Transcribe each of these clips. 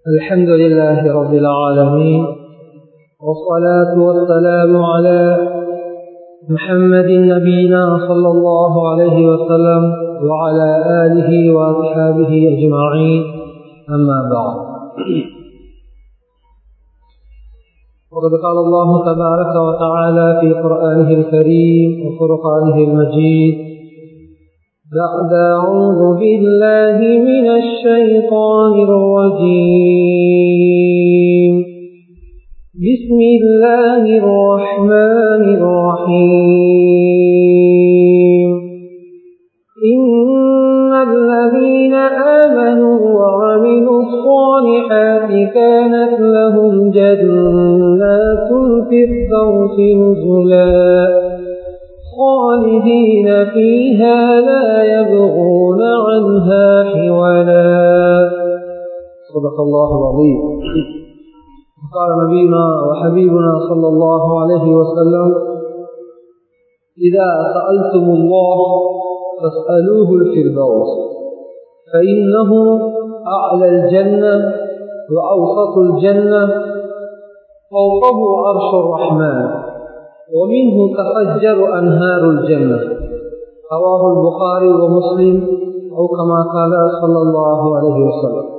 الحمد لله رب العالمين والصلاة والسلام على محمد نبينا صلى الله عليه وسلم وعلى آله وأصحابه أجمعين أما بعد وقد قال الله تبارك وتعالى في قرآنه الكريم وفرقانه المجيد بعد أعوذ بالله من الشيطان الرجيم بسم الله الرحمن الرحيم إن الذين آمنوا وعملوا الصالحات كانت لهم جنات الفردوس نزلا خالدين فيها لا يبغون عنها حولا صدق الله العظيم قال نبينا وحبيبنا صلى الله عليه وسلم إذا سألتم الله فاسألوه الفردوس فإنه أعلى الجنة وأوسط الجنة فوقه عرش الرحمن ومنه تفجر أنهار الجنة رواه البخاري ومسلم أو كما قال صلى الله عليه وسلم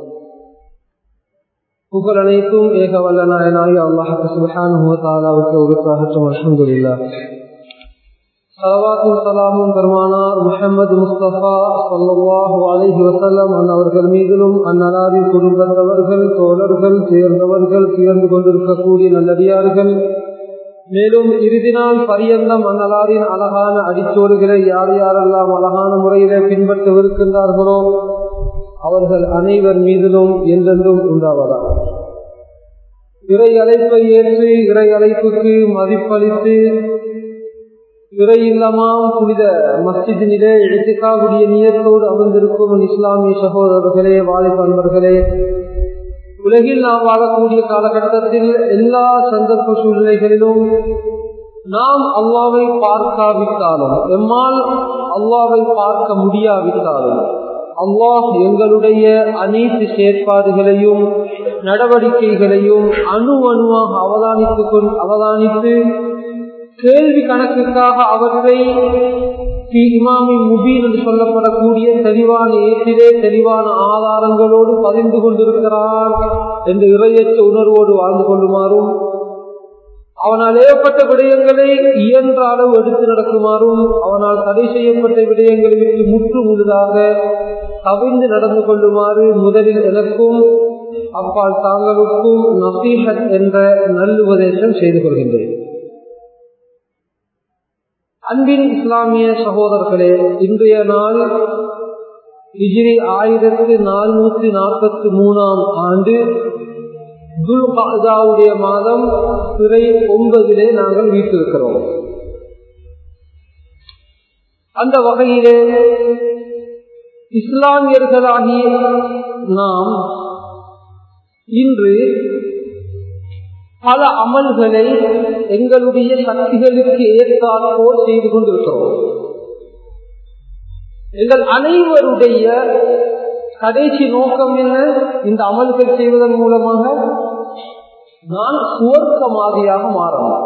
புகழ் அனைத்தும் ஏக வல்ல நாயனாகி அல்லாஹு சுபஹானுஹு தஆலாவுக்கு உரித்தாகட்டும் அல்ஹம்துலில்லாஹ் சலவாத்தும் சலாமும் பெருமானார் முஹம்மது முஸ்தபா ஸல்லல்லாஹு அலைஹி வஸல்லம் அன்னவர்கள் மீதிலும் அந்நலாரி குடும்பத்தவர்கள் தோழர்கள் சேர்ந்தவர்கள் சேர்ந்து கொண்டிருக்கக்கூடிய நல்லடியார்கள் மேலும் இறுதி நாள் பரியந்தம் அந்நலாரின் அழகான அடிச்சோடுகளை யார் யாரெல்லாம் அழகான முறையிலே பின்பற்றவிருக்கின்றார்களோ அவர்கள் அனைவர் மீதிலும் என்றென்றும் உண்டாவதா இறை அழைப்பை ஏற்று இறை அழைப்புக்கு மதிப்பளித்து இறை இல்லமாம் புனித மஸ்ஜிதினிலே எழுத்துக்காவுடைய நியத்தோடு அமர்ந்திருக்கும் இஸ்லாமிய சகோதரர்களே வாலிபன்பர்களே உலகில் நாம் வாழக்கூடிய காலகட்டத்தில் எல்லா சந்தர்ப்ப சூழ்நிலைகளிலும் நாம் அல்லாவை பார்க்காவிட்டாலும் எம்மால் அல்லாவை பார்க்க முடியாவிட்டாலும் அல்லாஹ் எங்களுடைய அனைத்து செயற்பாடுகளையும் நடவடிக்கைகளையும் அணு அணுவாக அவதானித்து அவதானித்து கேள்வி கணக்குக்காக அவற்றை இமாமி முபீன் என்று சொல்லப்படக்கூடிய தெளிவான ஏற்றிலே தெளிவான ஆதாரங்களோடு பதிந்து கொண்டிருக்கிறான் என்ற இறையற்ற உணர்வோடு வாழ்ந்து கொள்ளுமாறும் அவனால் ஏற்பட்ட விடயங்களை இயன்ற அளவு எடுத்து நடக்குமாறும் அவனால் தடை செய்யப்பட்ட விடயங்களை விட்டு முற்று முழுதாக கவிழ்ந்து நடந்து கொள்ளுமாறு முதலில் எனக்கும் அப்பால் தாங்களுக்கும் நசீஹத் என்ற நல்லுபதேசம் செய்து கொள்கின்றேன் அன்பின் இஸ்லாமிய சகோதரர்களே இன்றைய நாள் இஜிரி ஆயிரத்தி நானூத்தி நாற்பத்தி மூணாம் ஆண்டு துல்காவுடைய மாதம் பிறை ஒன்பதிலே நாங்கள் வீட்டிருக்கிறோம் அந்த வகையிலே இஸ்லாமியர்களாகிய நாம் இன்று பல அமல்களை எங்களுடைய சக்திகளுக்கு ஏற்றாற்போல் செய்து கொண்டிருக்கிறோம் எங்கள் அனைவருடைய கடைசி நோக்கம் என்ன இந்த அமல்கள் செய்வதன் மூலமாக நான் சுவர்க்கமாதியாக மாறணும்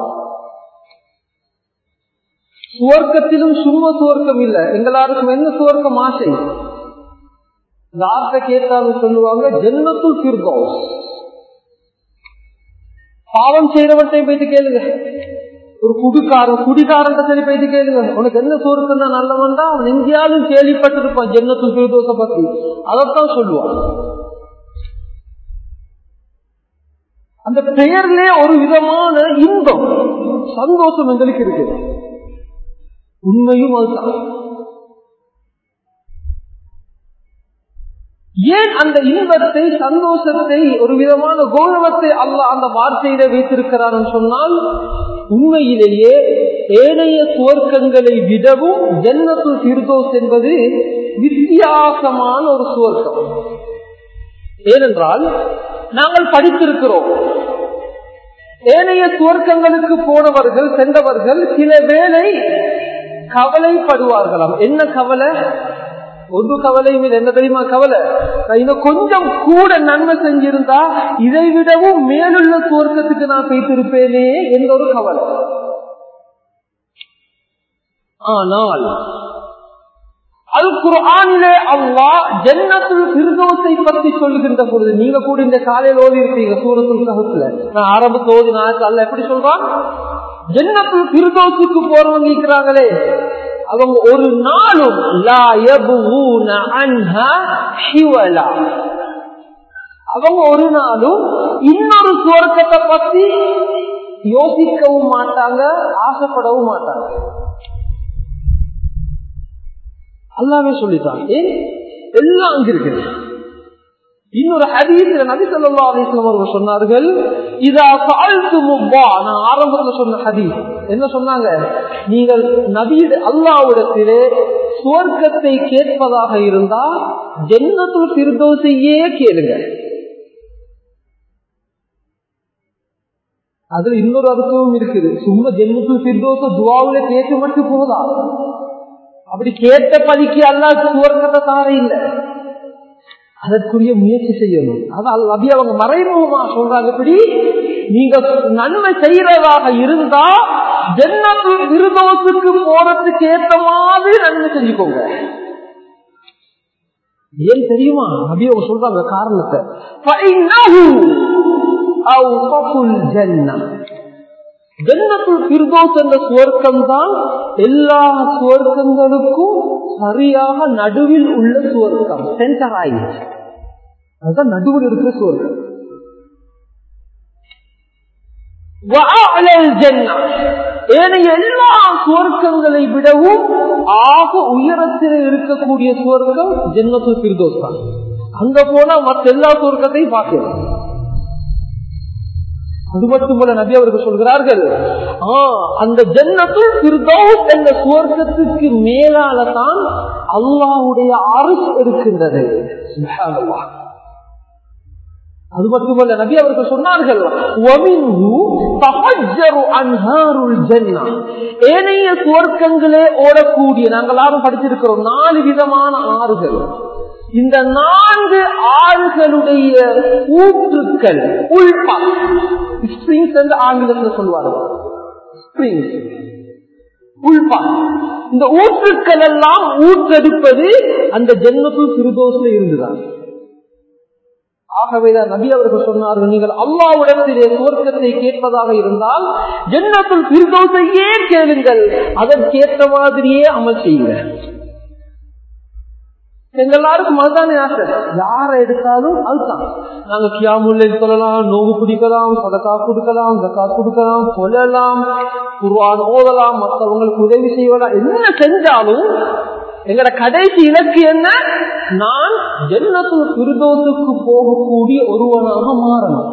சுவர்க்கத்திலும் சும்மா சுவர்க்கம் இல்லை எங்களாருக்கும் என்ன சுவர்க்கம் ஆசை யார்கிட்ட கேட்டாலும் சொல்லுவாங்க ஜென்மத்துள் பிர்தோஸ் பாவம் செய்யறவர்கிட்ட போயிட்டு கேளுங்க ஒரு குடிக்காரன் குடிக்காரன் சரி போயிட்டு கேளுங்க உனக்கு என்ன சுவர்க்கம் தான் நல்லவன்டா அவன் எங்கேயாலும் கேள்விப்பட்டிருப்பான் ஜென்மத்துள் பிர்தோஸ பத்தி அதைத்தான் சொல்லுவான் அந்த பெயர்லே ஒரு விதமான இன்பம் சந்தோஷம் எங்களுக்கு இருக்குது உண்மையும் அதுதான் ஏன் அந்த இன்பத்தை சந்தோஷத்தை ஒரு விதமான கௌரவத்தை அல்ல அந்த வார்த்தையில வைத்திருக்கிறார் சொன்னால் உண்மையிலேயே ஏனைய சுவர்க்கங்களை விடவும் ஜன்னத்து திருதோஸ் என்பது வித்தியாசமான ஒரு சுவர்க்கம் ஏனென்றால் நாங்கள் படித்திருக்கிறோம் ஏனைய சுவர்க்கங்களுக்கு போனவர்கள் சென்றவர்கள் சில வேளை கவலைப்படுவார்களாம் என்ன கவலை ஒரு கவலையும் இல்லை என்ன தெரியுமா கவலை நான் இன்னும் கொஞ்சம் கூட நன்மை செஞ்சிருந்தா இதை விடவும் மேலுள்ள சுவர்க்கத்துக்கு நான் பேசிருப்பேனே என்ற ஒரு கவலை ஆனால் அல் குர்ஆனிலே அல்லாஹ் ஜன்னத்துல் ஃபிர்தௌஸை பத்தி சொல்லுகின்ற பொழுது நீங்க கூட இந்த காலையில் ஓதி இருப்பீங்க சூரத்துல் கஹஃப்ல நான் ஆரம்பத்துல ஓதி நான் அல்ல எப்படி சொல்றான் ஜன்னத்துல் ஃபிர்தௌஸுக்கு போறவங்க இருக்கிறாங்களே அவங்க ஒரு நாளும் லா யபூன அன்ஹா ஹிவலா அவங்க ஒரு நாளும் இன்னொரு சுவர்க்கத்தை பத்தி யோசிக்கவும் மாட்டாங்க ஆசைப்படவும் மாட்டாங்க அல்லாவே சொல்லிட்டான் ஏன் எல்லாம் அங்க இருக்கு இன்னொரு ஹதீஸ்ல நபி ஸல்லல்லாஹு அலைஹி வஸல்லம் அவர்கள் சொன்னார்கள் இதா ஃபஅல்துமுல்லா நான் ஆரம்பத்துல சொன்ன ஹதீஸ் என்ன சொன்னாங்க நீங்கள் நபி அல்லாஹ்விடத்திலே சுவர்க்கத்தை கேட்பதாக இருந்தா ஜன்னத்துல் ஃபிர்தௌஸையே கேளுங்க அதுல இன்னொரு அர்த்தமும் இருக்குது சும்மா ஜன்னத்துல் ஃபிர்தௌஸ துஆவுல கேட்டு மட்டும் போதா அப்படி கேட்ட பதிக்கு அல்லா சுவர்க்கத்தை தார இல்லை அதற்குரிய முயற்சி செய்யணும் அதான் நபி அவங்க மறைமுகமா சொல்றாங்க இப்படி நீங்க நன்மை செய்யறதாக இருந்தா ஜன்னத்து விருதோசுக்கு போறதுக்கு ஏத்த மாதிரி நன்மை செஞ்சுக்கோங்க ஏன் தெரியுமா நபி அவங்க சொல்றாங்க காரணத்தை ஜன்னத்துல் பிர்தோஸ் என்ற சுவர்க்கம் தான் எல்லா சுவர்க்கங்களுக்கும் சரியாக நடுவில் உள்ள சுவர்க்கம் சென்டர் ஆயிடுச்சு அதுதான் நடுவில் இருக்கிற சுவர்க்கம் ஏனைய எல்லா சுவர்க்கங்களை விடவும் ஆக உயரத்தில் இருக்கக்கூடிய சுவர்க்கம் ஜன்னத்து பிர்தோஸ் தான் அங்க போனா மற்ற எல்லா சுவர்க்கத்தையும் பார்க்கலாம் அது மட்டுமல்ல நபி அவர்கள் சொல்கிறார்கள் அந்த ஜன்னத்துள் பிர்தௌஸ் என்ற சுவர்க்கத்துக்கு மேலால தான் அல்லாவுடைய அரசு இருக்கின்றது அது மட்டுமல்ல நபி அவர்கள் சொன்னார்கள் ஏனைய சுவர்க்கங்களே ஓடக்கூடிய நாங்கள் எல்லாரும் படிச்சிருக்கிறோம் நாலு விதமான ஆறுகள் இந்த நான்கு ஆறுகளுடைய ஊற்றுக்கள் உள்பா ஸ்பிரிங்ஸ் என்று ஆங்கிலத்தில் சொல்வார்கள் ஸ்பிரிங்ஸ் உள்பா இந்த ஊற்றுக்கள் எல்லாம் ஊற்றெடுப்பது அந்த ஜென்மத்துள் சிறுதோசில இருந்துதான் ஆகவேதான் நபி அவர்கள் சொன்னார்கள் நீங்கள் அல்லாவிடத்திலே சுவர்க்கத்தை கேட்பதாக இருந்தால் ஜென்னத்துள் சிறுதோசையே கேளுங்கள் அதற்கேற்ற மாதிரியே அமல் செய்யுங்கள் எங்க எல்லாருக்கும் அதுதானே ஆசை யார எடுத்தாலும் அதுதான் நாங்க கியாமுல்ல சொல்லலாம் நோவு பிடிக்கலாம் சொதக்கா கொடுக்கலாம் ஜக்கா கொடுக்கலாம் சொல்லலாம் குருவான் ஓதலாம் மற்றவங்களுக்கு உதவி செய்யலாம் என்ன செஞ்சாலும் எங்கட கடைசி இலக்கு என்ன நான் ஜன்னத்து திருதோத்துக்கு போகக்கூடிய ஒருவனாக மாறணும்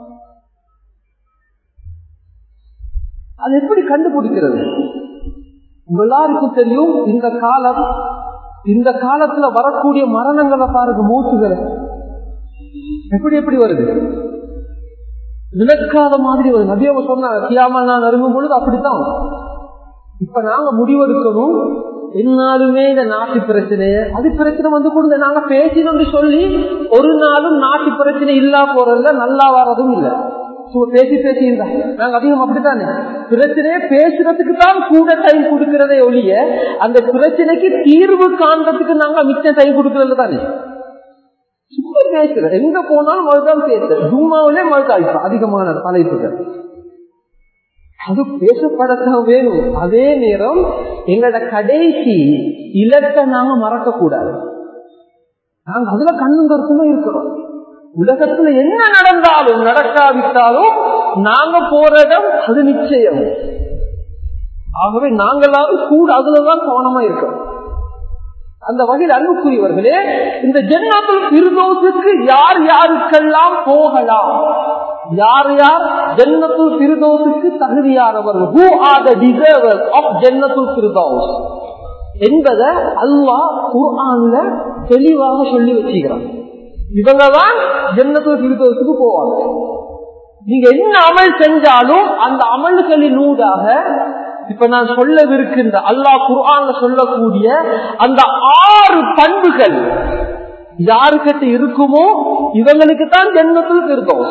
அது எப்படி கண்டுபிடிக்கிறது உங்க எல்லாருக்கும் தெரியும் இந்த காலம் இந்த காலத்துல வரக்கூடிய மரணங்களை பாருங்க மூச்சுகளை எப்படி எப்படி வருது நினைக்காத மாதிரி வருது நபியவ சொன்ன கியாமல் நான் அருங்கும் பொழுது அப்படித்தான் இப்ப நாங்க முடிவெடுக்கணும் என்னாலுமே இந்த நாட்டு பிரச்சனைய அது பிரச்சனை வந்து கொடுங்க நாங்க பேசினோம்னு சொல்லி ஒரு நாளும் நாட்டு பிரச்சனை இல்லா போறதுல நல்லா வர்றதும் இல்லை பேசி பேசி இருந்தா நாங்க அதிகம் அப்படித்தானே பிரச்சனையை பேசுறதுக்கு தான் கூட டைம் கொடுக்கிறதே ஒழிய அந்த பிரச்சனைக்கு தீர்வு காண்றதுக்கு நாங்க மிச்சம் டைம் கொடுக்கறது தானே சும்மா பேசுற எங்க போனாலும் மறுதான் பேசுற ஜூமாவிலே மறுக்காய்ப்பா அதிகமான தலைப்புகள் அது பேசப்படத்தான் வேணும் அதே நேரம் எங்களோட கடைசி இலக்கை நாங்க மறக்க கூடாது நாங்க அதுல கண்ணும் கருத்துமே இருக்கிறோம் உலகத்துல என்ன நடந்தாலும் நடக்காவிட்டாலும் நாங்க போற இடம் அது நிச்சயம் ஆகவே நாங்களாவது கூட அதுலதான் கவனமா இருக்கோம் அந்த வகையில் அன்புக்குரியவர்களே இந்த ஜென்னத்துல் பிரிதோசுக்கு யார் யாருக்கெல்லாம் போகலாம் யார் யார் ஜென்னத்துல் பிரிதோசுக்கு தகுதியானவர்கள் who are the deservers of Jannatul Firdous என்பதை அல்லாஹ் குர்ஆன்ல தெளிவாக சொல்லி வச்சுக்கிறான் இவங்கதான் ஜென்னத்துல் பிரிதோசுக்கு போவாங்க நீங்க என்ன அமல் செஞ்சாலும் அந்த அமல்களின் ஊடாக இப்ப நான் சொல்லவிருக்கின்ற அல்லாஹ் குர்ஆன்ல சொல்லக்கூடிய அந்த ஆறு பண்புகள் யாருக்கிட்ட இருக்குமோ இவங்களுக்கு தான் ஜென்மத்தில் இருக்கும்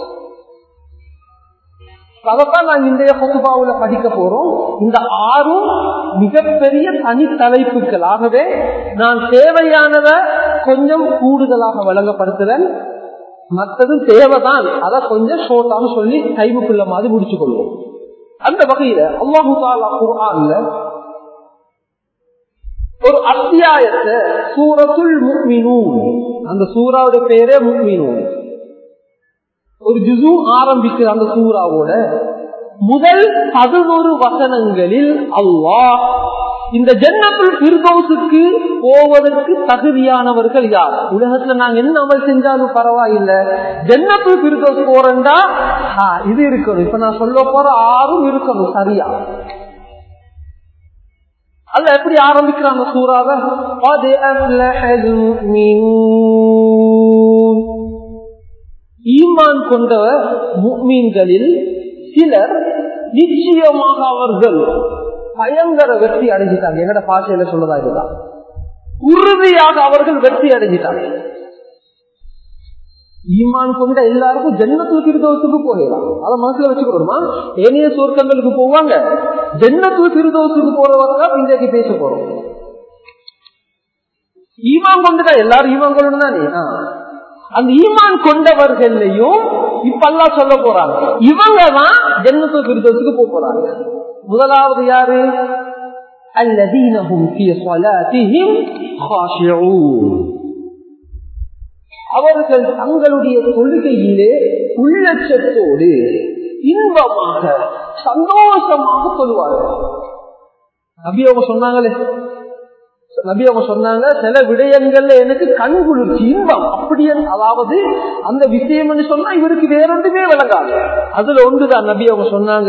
அதைத்தான் நாங்க இன்றைய பொதுபாவுல படிக்க போறோம் இந்த ஆறும் மிகப்பெரிய தனி தலைப்புகள் ஆகவே நான் தேவையானத கொஞ்சம் கூடுதலாக வழங்கப்படுத்துறேன் மற்றதும் தேவைதான் அதை கொஞ்சம் ஷோர்ட்டான்னு சொல்லி கைவுக்குள்ள மாதிரி முடிச்சு கொள்வோம் அந்த வகையில அல்லாஹு தாலா குர்ஆன்ல ஒரு அத்தியாயத்தை சூரத்துல் முக்மினூன் அந்த சூறாவுடைய பேரே முக்மினூன் ஒரு ஜுசு ஆரம்பிக்கிற அந்த சூறாவோட முதல் பதினோரு வசனங்களில் அல்லாஹ் இந்த ஜன்னத்துல் பிர்தோசுக்கு போவதற்கு தகுதியானவர்கள் யார் உலகத்துல நாங்க என்ன அமல் செஞ்சாலும் பரவாயில்லை ஜன்னத்துல் பிர்தோஸ் போறேன்டா இது இருக்கணும் இப்ப நான் சொல்ல போற ஆறும் இருக்கணும் சரியா அல்ல எப்படி ஆரம்பிக்கிறாங்க சூறாவை ஈமான் கொண்ட மீன்களில் சிலர் நிச்சயமாக அவர்கள் பயங்கர வெற்றி அடைஞ்சிட்டாங்க என்னோட பாஷையில சொல்லதா இருந்தா உறுதியாக அவர்கள் வெற்றி அடைஞ்சிட்டாங்க ஈமான் கொண்ட எல்லாருக்கும் ஜென்னத்துல திருதோசுக்கு போகலாம் அதை மனசுல வச்சுக்கணுமா ஏனைய சொர்க்கங்களுக்கு போவாங்க ஜென்னத்துல திருதோசுக்கு போறவங்க இன்றைக்கு பேச போறோம் ஈமான் கொண்டுதான் எல்லாரும் ஈமான் கொள்ளணும் தானே அந்த ஈமான் கொண்டவர்களையும் இப்பெல்லாம் சொல்ல போறாங்க இவங்க தான் ஜென்னத்து பிரிதத்துக்கு போக போறாங்க முதலாவது யாரு அல்லதீனஹும் ஃபீ ஸலாத்திஹிம் காஷிஊன் அவர்கள் தங்களுடைய தொழுகையிலே உள்ளச்சத்தோடு இன்பமாக சந்தோஷமாக சொல்லுவார்கள் நபி அவங்க சொன்னாங்களே நபி அவங்க சொன்னாங்க சில விடயங்கள்ல எனக்கு கண் குளிர்ச்சி இன்பம் அப்படி அதாவது அந்த விஷயம் சொன்னா இவருக்கு வேற ஒன்றுமே விளங்காது அதுல ஒன்றுதான் நபி அவங்க சொன்னாங்க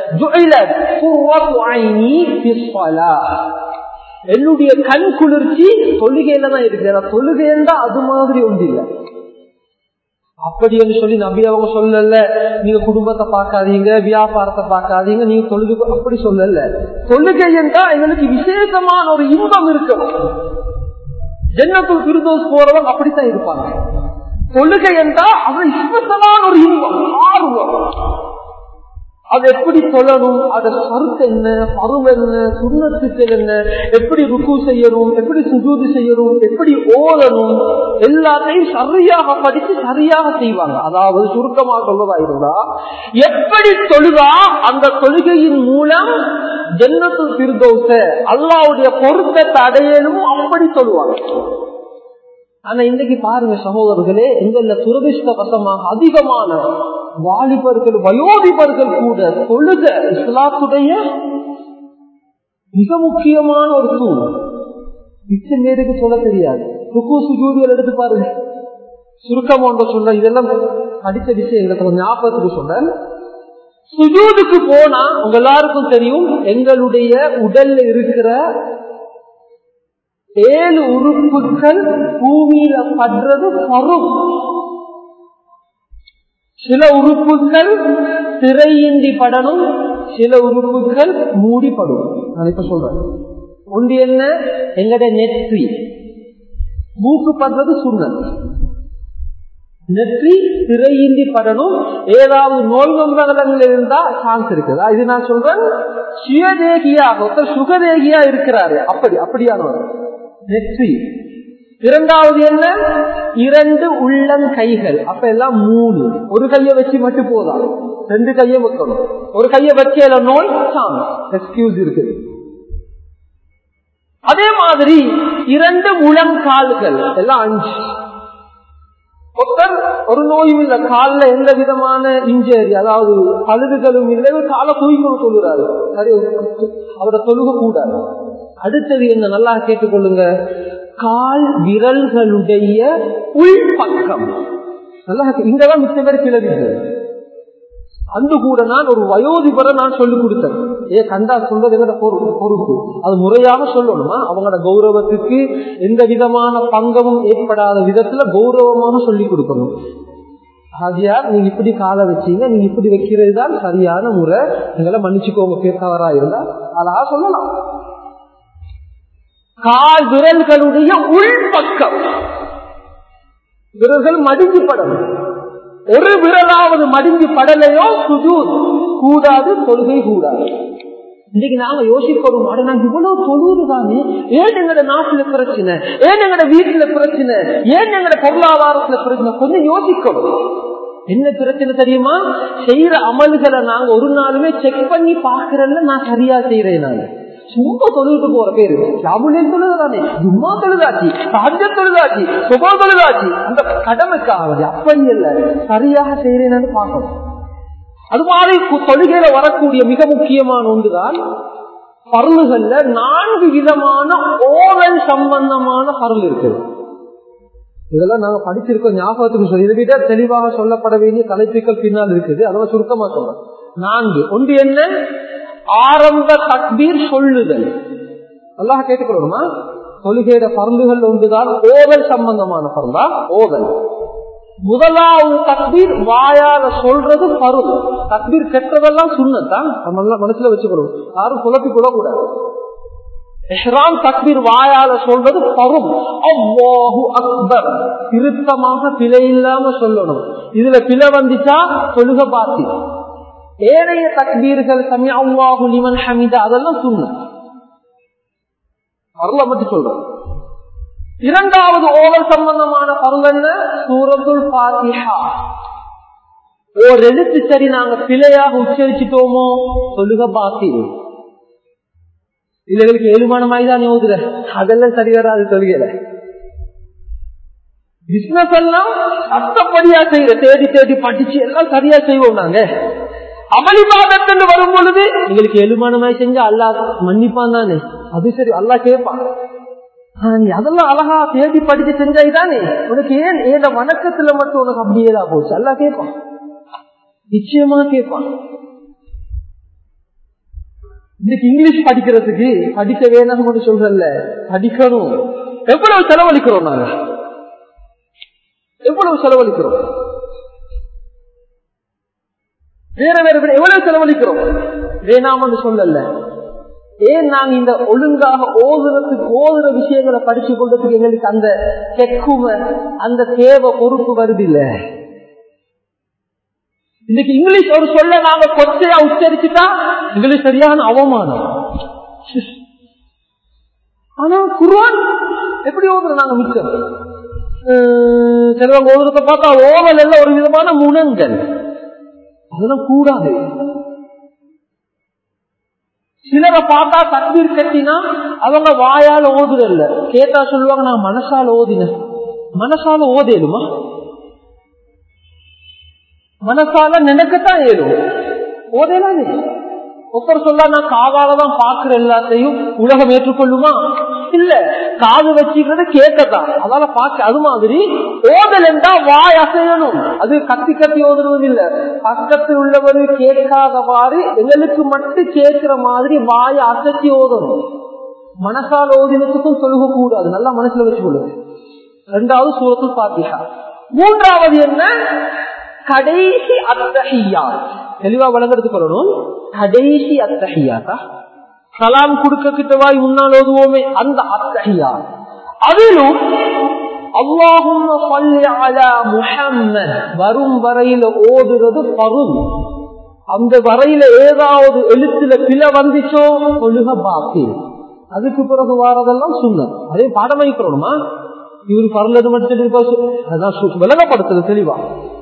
என்னுடைய கண் குளிர்ச்சி தொழுகையில தான் இருக்கு தொழுகைன்னா அது மாதிரி ஒன்று இல்லை அப்படி என்று சொல்லி நபி அவங்க சொல்லல நீங்க குடும்பத்தை பார்க்காதீங்க வியாபாரத்தை பார்க்காதீங்க நீங்க தொழுகை அப்படி சொல்லல தொழுகை என்றா எங்களுக்கு விசேஷமான ஒரு இன்பம் இருக்கணும் ஜன்னத்துள் திருதோஸ் போறவங்க அப்படித்தான் இருப்பாங்க தொழுகை என்றா அது இஷ்டமான ஒரு இன்பம் ஆர்வம் அது எப்படி சொல்லணும் அத கருத்து என்ன பருவம் என்ன சுண்ணத்துக்கள் என்ன எப்படி ருக்கு செய்யணும் எப்படி சுஜூதி செய்யணும் எப்படி ஓதணும் எல்லாத்தையும் சரியாக படித்து சரியாக செய்வாங்க அதாவது சுருக்கமாக சொல்வதா இருந்தா எப்படி தொழுதா அந்த தொழுகையின் மூலம் ஜன்னத்து திருதோச அல்லாவுடைய பொருத்தத்தை அடையணும் அப்படி சொல்லுவாங்க ஆனா இன்னைக்கு பாருங்க சகோதரர்களே எங்கள்ல துரதிருஷ்டவசமாக அதிகமான வாலிபர்கள் வயோதிபர்கள் கூட தொழுக இஸ்லாத்துடைய மிக முக்கியமான ஒரு தூண் மிச்ச நேருக்கு சொல்ல தெரியாது ருக்கு சுஜூதிகள் எடுத்து பாருங்க சுருக்கம் ஒன்று சொல்ல இதெல்லாம் படித்த விஷயங்களை கொஞ்சம் ஞாபகத்துக்கு சொல்றேன் சுஜூதுக்கு போனா உங்க எல்லாருக்கும் தெரியும் எங்களுடைய உடல்ல இருக்கிற ஏழு உறுப்புகள் பூமியில படுறது பரும் சில உறுப்புகள் திரையின்றி படணும் சில உறுப்புகள் மூடிப்படும் நான் இப்ப சொல்றேன் ஒன்று என்ன எங்கட நெற்றி மூக்கு படுறது சுண்ணல் நெற்றி திரையின்றி படணும் ஏதாவது நோய் நம்பகங்கள் இருந்தா சான்ஸ் இருக்குதா இது நான் சொல்றேன் சுயதேகியாக ஒருத்தர் சுகதேகியா இருக்கிறாரு அப்படி அப்படியானவர் நெற்றி இரண்டாவது என்ன இரண்டு உள்ளம் கைகள் அப்ப எல்லாம் மூணு ஒரு கையை வச்சு மட்டும் போதாம் ரெண்டு கையை வைக்கணும் ஒரு கையை வைக்கல நோய் சான்ஸ் எக்ஸ்கியூஸ் இருக்குது அதே மாதிரி இரண்டு முழங்கால்கள் எல்லாம் அஞ்சு ஒருத்தர் ஒரு நோயும் இல்ல காலில் எந்த விதமான இன்ஜரி அதாவது பழுதுகளும் இல்லை காலை தூய்மை சொல்லுறாரு சரி அவரை தொழுக கூடாது அடுத்தது என்ன நல்லா கேட்டுக்கொள்ளுங்க கால் விரல்களுடைய உள் பக்கம் நல்லா இங்கதான் மிச்ச பேர் கிளவிகள் அன்று கூட நான் ஒரு வயோதிபரை நான் சொல்லிக் கொடுத்தேன் ஏ கண்டா சொல்றது எங்கட பொறுப்பு அது முறையாக சொல்லணுமா அவங்களோட கௌரவத்துக்கு எந்த விதமான பங்கமும் ஏற்படாத விதத்துல கௌரவமாக சொல்லிக் கொடுக்கணும் ஹாஜியார் நீங்க இப்படி காலை வச்சீங்க நீங்க இப்படி வைக்கிறது தான் சரியான முறை எங்களை மன்னிச்சுக்கோங்க கேட்கவரா இருந்தா அழகா சொல்லலாம் கால் விரல்களுடைய உள்பக்கம் விரல்கள் மடிஞ்சு படணும் ஒரு விரலாவது மடிஞ்சு படலையோ சுஜூ கூடாது தொழுகை கூடாது இன்னைக்கு நாங்க யோசிக்கிறோம் அட நாங்க இவ்வளவு தொழுது தானே ஏன் எங்கட நாட்டுல பிரச்சனை ஏன் எங்கட வீட்டுல பிரச்சனை ஏன் எங்கட பொருளாதாரத்துல பிரச்சனை கொஞ்சம் யோசிக்கணும் என்ன பிரச்சனை தெரியுமா செய்யற அமல்களை நாங்க ஒரு நாளுமே செக் பண்ணி பாக்குறதுல நான் சரியா செய்யறேன் நான் சும்மா தொழுவிட்டு போற பேரு தமிழில் தொழுதானே சும்மா தொழுதாச்சு சாஜ தொழுதாச்சு சுப தொழுதாச்சு அந்த கடமைக்காவது அப்படி இல்ல சரியாக செய்யறேன்னு பார்க்கணும் அது மாதிரி தொழுகையில வரக்கூடிய மிக முக்கியமான ஒன்றுதான் பருளுகள்ல நான்கு விதமான ஓவல் சம்பந்தமான பருள் இருக்குது இதெல்லாம் நாங்க படிச்சிருக்கோம் ஞாபகத்துக்கு சொல்லி இதை விட தெளிவாக சொல்லப்பட வேண்டிய தலைப்புகள் பின்னால் இருக்குது அதெல்லாம் சுருக்கமா சொல்றேன் நான்கு ஒன்று என்ன ஆரம்ப தக்பீர் சொல்லுதல் நல்லா கேட்டுக்கொள்ளணுமா தொழுகையிட பருந்துகள் ஒன்றுதான் ஓவல் சம்பந்தமான பருந்தா ஓவல் முதலாவது தக்பீர் வாயால சொல்றது பருது தக்பீர் கெட்டதெல்லாம் சுண்ணத்தான் நம்ம மனசுல வச்சுக்கணும் யாரும் குழப்பி கூட கூடாது எஹ்ராம் தக்பீர் வாயால சொல்றது பரும் அவ்வாஹு அக்பர் திருத்தமாக பிழை இல்லாம சொல்லணும் இதுல பிழை வந்துச்சா சொல்லுக பாத்தி ஏனைய தக்பீர்கள் சமி அவ்வாஹு லிமன் ஹமீதா அதெல்லாம் சுண்ண அருளை பத்தி சொல்றோம் இரண்டாவது ஓவல் சம்பந்தமான பருவம் என்ன சூரத்துல் பாத்திஹா ஓர் எழுத்து சரி நாங்க பிழையாக உச்சரிச்சிட்டோமோ சொல்லுக பாத்தி இதுகளுக்கு ஏழுமானமாய் தான் ஓதுற அதெல்லாம் சரி வராது சொல்லுகிற பிசினஸ் எல்லாம் சட்டப்படியா செய்யற தேடி தேடி படிச்சு எல்லாம் சரியா செய்வோம் நாங்க அமளிபாதத்து வரும் பொழுது எங்களுக்கு எழுமானமாய் செஞ்சா அல்லா மன்னிப்பான் தானே அது சரி அல்லா கேட்பான் நீ அதெல்லாம் அழகா தேடி படிச்சு செஞ்சாய்தானே உனக்கு ஏன் ஏத வணக்கத்துல மட்டும் உனக்கு அப்படியேதான் போச்சு அல்லா கேட்பான் நிச்சயமா கேட்பான் இன்னைக்கு இங்கிலீஷ் படிக்கிறதுக்கு படிக்க வேணாம்னு சொல்றல படிக்கணும் எவ்வளவு செலவழிக்கிறோம் நாங்க எவ்வளவு செலவழிக்கிறோம் வேற வேற எவ்வளவு செலவழிக்கிறோம் வேணாம்னு சொல்லல ஏன் நாங்க இந்த ஒழுங்காக ஓதுறதுக்கு ஓதுற விஷயங்களை படிச்சு கொள்றதுக்கு எங்களுக்கு அந்த செக்கும அந்த தேவை பொறுப்பு வருது இல்ல இன்னைக்கு இங்கிலீஷ் ஒரு சொல்ல நாங்க கொச்சையா உச்சரிச்சுட்டா எங்களுக்கு சரியான அவமானம் ஆனா குருவான் எப்படி ஓதுறோம் நாங்க மிச்சம் சிலவங்க ஓதுறத பார்த்தா ஓவல் எல்லாம் ஒரு விதமான முனங்கள் அதெல்லாம் கூடாது சிலரை பார்த்தா தக்பீர் கட்டினா அவங்க வாயால ஓதுறல்ல கேட்டா சொல்லுவாங்க நான் மனசால ஓதின மனசால ஓதேலுமா மனசால நினைக்கத்தான் ஏழும் ஓதேலானே ஒருத்தர் சொல்ல நான் காதாலதான் பாக்குற எல்லாத்தையும் உலகம் ஏற்றுக்கொள்ளுமா இல்ல காது வச்சுக்கிறது கேட்கத்தான் அதால பாக்க அது மாதிரி ஓதல் என்றா வாய் அசையணும் அது கத்தி கத்தி ஓதுறது இல்ல பக்கத்தில் உள்ளவர் கேட்காதவாறு எங்களுக்கு மட்டும் கேட்கிற மாதிரி வாய் அசைச்சி ஓதணும் மனசால ஓதினத்துக்கும் சொல்லுக கூடாது நல்லா மனசுல வச்சுக்கொள்ளுங்க ரெண்டாவது சூரத்தில் பாத்தியா மூன்றாவது என்ன கடைசி அத்தகையா தெளிவா வழங்குறதுக்கு சொல்லணும் கடைசி அத்தகையாத்தா சலாம் கொடுக்க கிட்டவாய் முன்னால் ஓதுவோமே அந்த அத்தகையா அதிலும் அல்லாஹும் வரும் வரையில ஓதுறது பரும் அந்த வரையில ஏதாவது எழுத்துல பிழை வந்துச்சோ ஒழுக பாக்கி அதுக்கு பிறகு வாரதெல்லாம் சுண்ணம் அதே பாடம் வைக்கிறோமா இவர் பரலது மட்டும் அதான் விலகப்படுத்துறது தெளிவா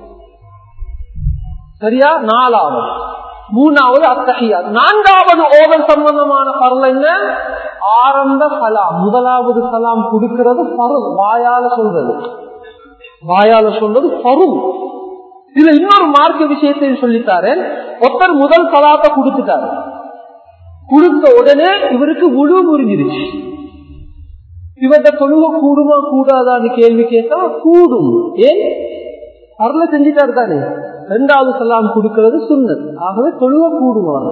சரியா நாலாவது மூணாவது அத்தகையா நான்காவது ஓவல் சம்பந்தமான பரல் என்ன ஆரம்ப சலாம் முதலாவது சலாம் கொடுக்கிறது பருள் வாயால சொல்றது வாயால சொல்றது பருள் இதுல இன்னொரு மார்க்க விஷயத்தை சொல்லித்தாரு ஒருத்தர் முதல் சலாத்தை கொடுத்துட்டாரு கொடுத்த உடனே இவருக்கு உழு புரிஞ்சிருச்சு இவர்கிட்ட தொழுக கூடுமா கூடாதான்னு கேள்வி கேட்டா கூடும் ஏன் அருள செஞ்சிட்டாரு தானே ரெண்டாவது சலாம் கொடுக்கிறது சுண்ணத் ஆகவே தொழுவ கூடுவாங்க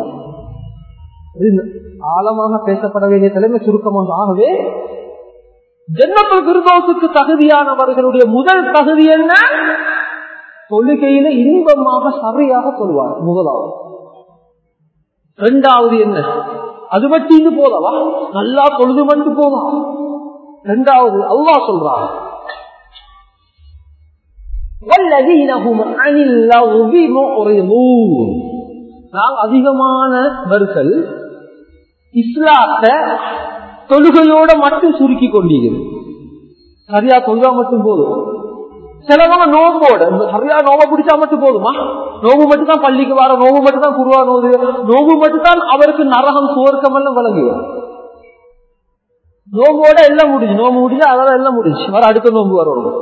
ஆழமாக பேசப்பட வேண்டிய தலைமை சுருக்கமாக ஆகவே ஜென்மத்தில் விருதோசுக்கு தகுதியானவர்களுடைய முதல் தகுதி என்ன தொழுகையில இன்பமாக சரியாக சொல்வார் முதலாவது ரெண்டாவது என்ன அது மட்டும் இது போதவா நல்லா தொழுது மட்டும் போதா ரெண்டாவது அல்லாஹ் சொல்றான் நாங்கள் அதிகமானவர்கள் இஸ்லாத்தை தொழுகையோட மட்டும் சுருக்கி கொண்டீர்கள் சரியா தொழுகா மட்டும் போதும் சிலவங்க நோம்போட சரியா நோம்ப பிடிச்சா மட்டும் போதுமா நோம்பு மட்டும் தான் பள்ளிக்கு வர நோம்பு மட்டும் தான் குருவா நோது நோம்பு மட்டும் தான் அவருக்கு நரகம் சுவர்க்கம் எல்லாம் விளங்குவோம் நோம்போட எல்லாம் முடிஞ்சு நோம்பு முடிஞ்சு அதெல்லாம் எல்லாம் முடிஞ்சு வர அடுத்த நோம்பு வரணும்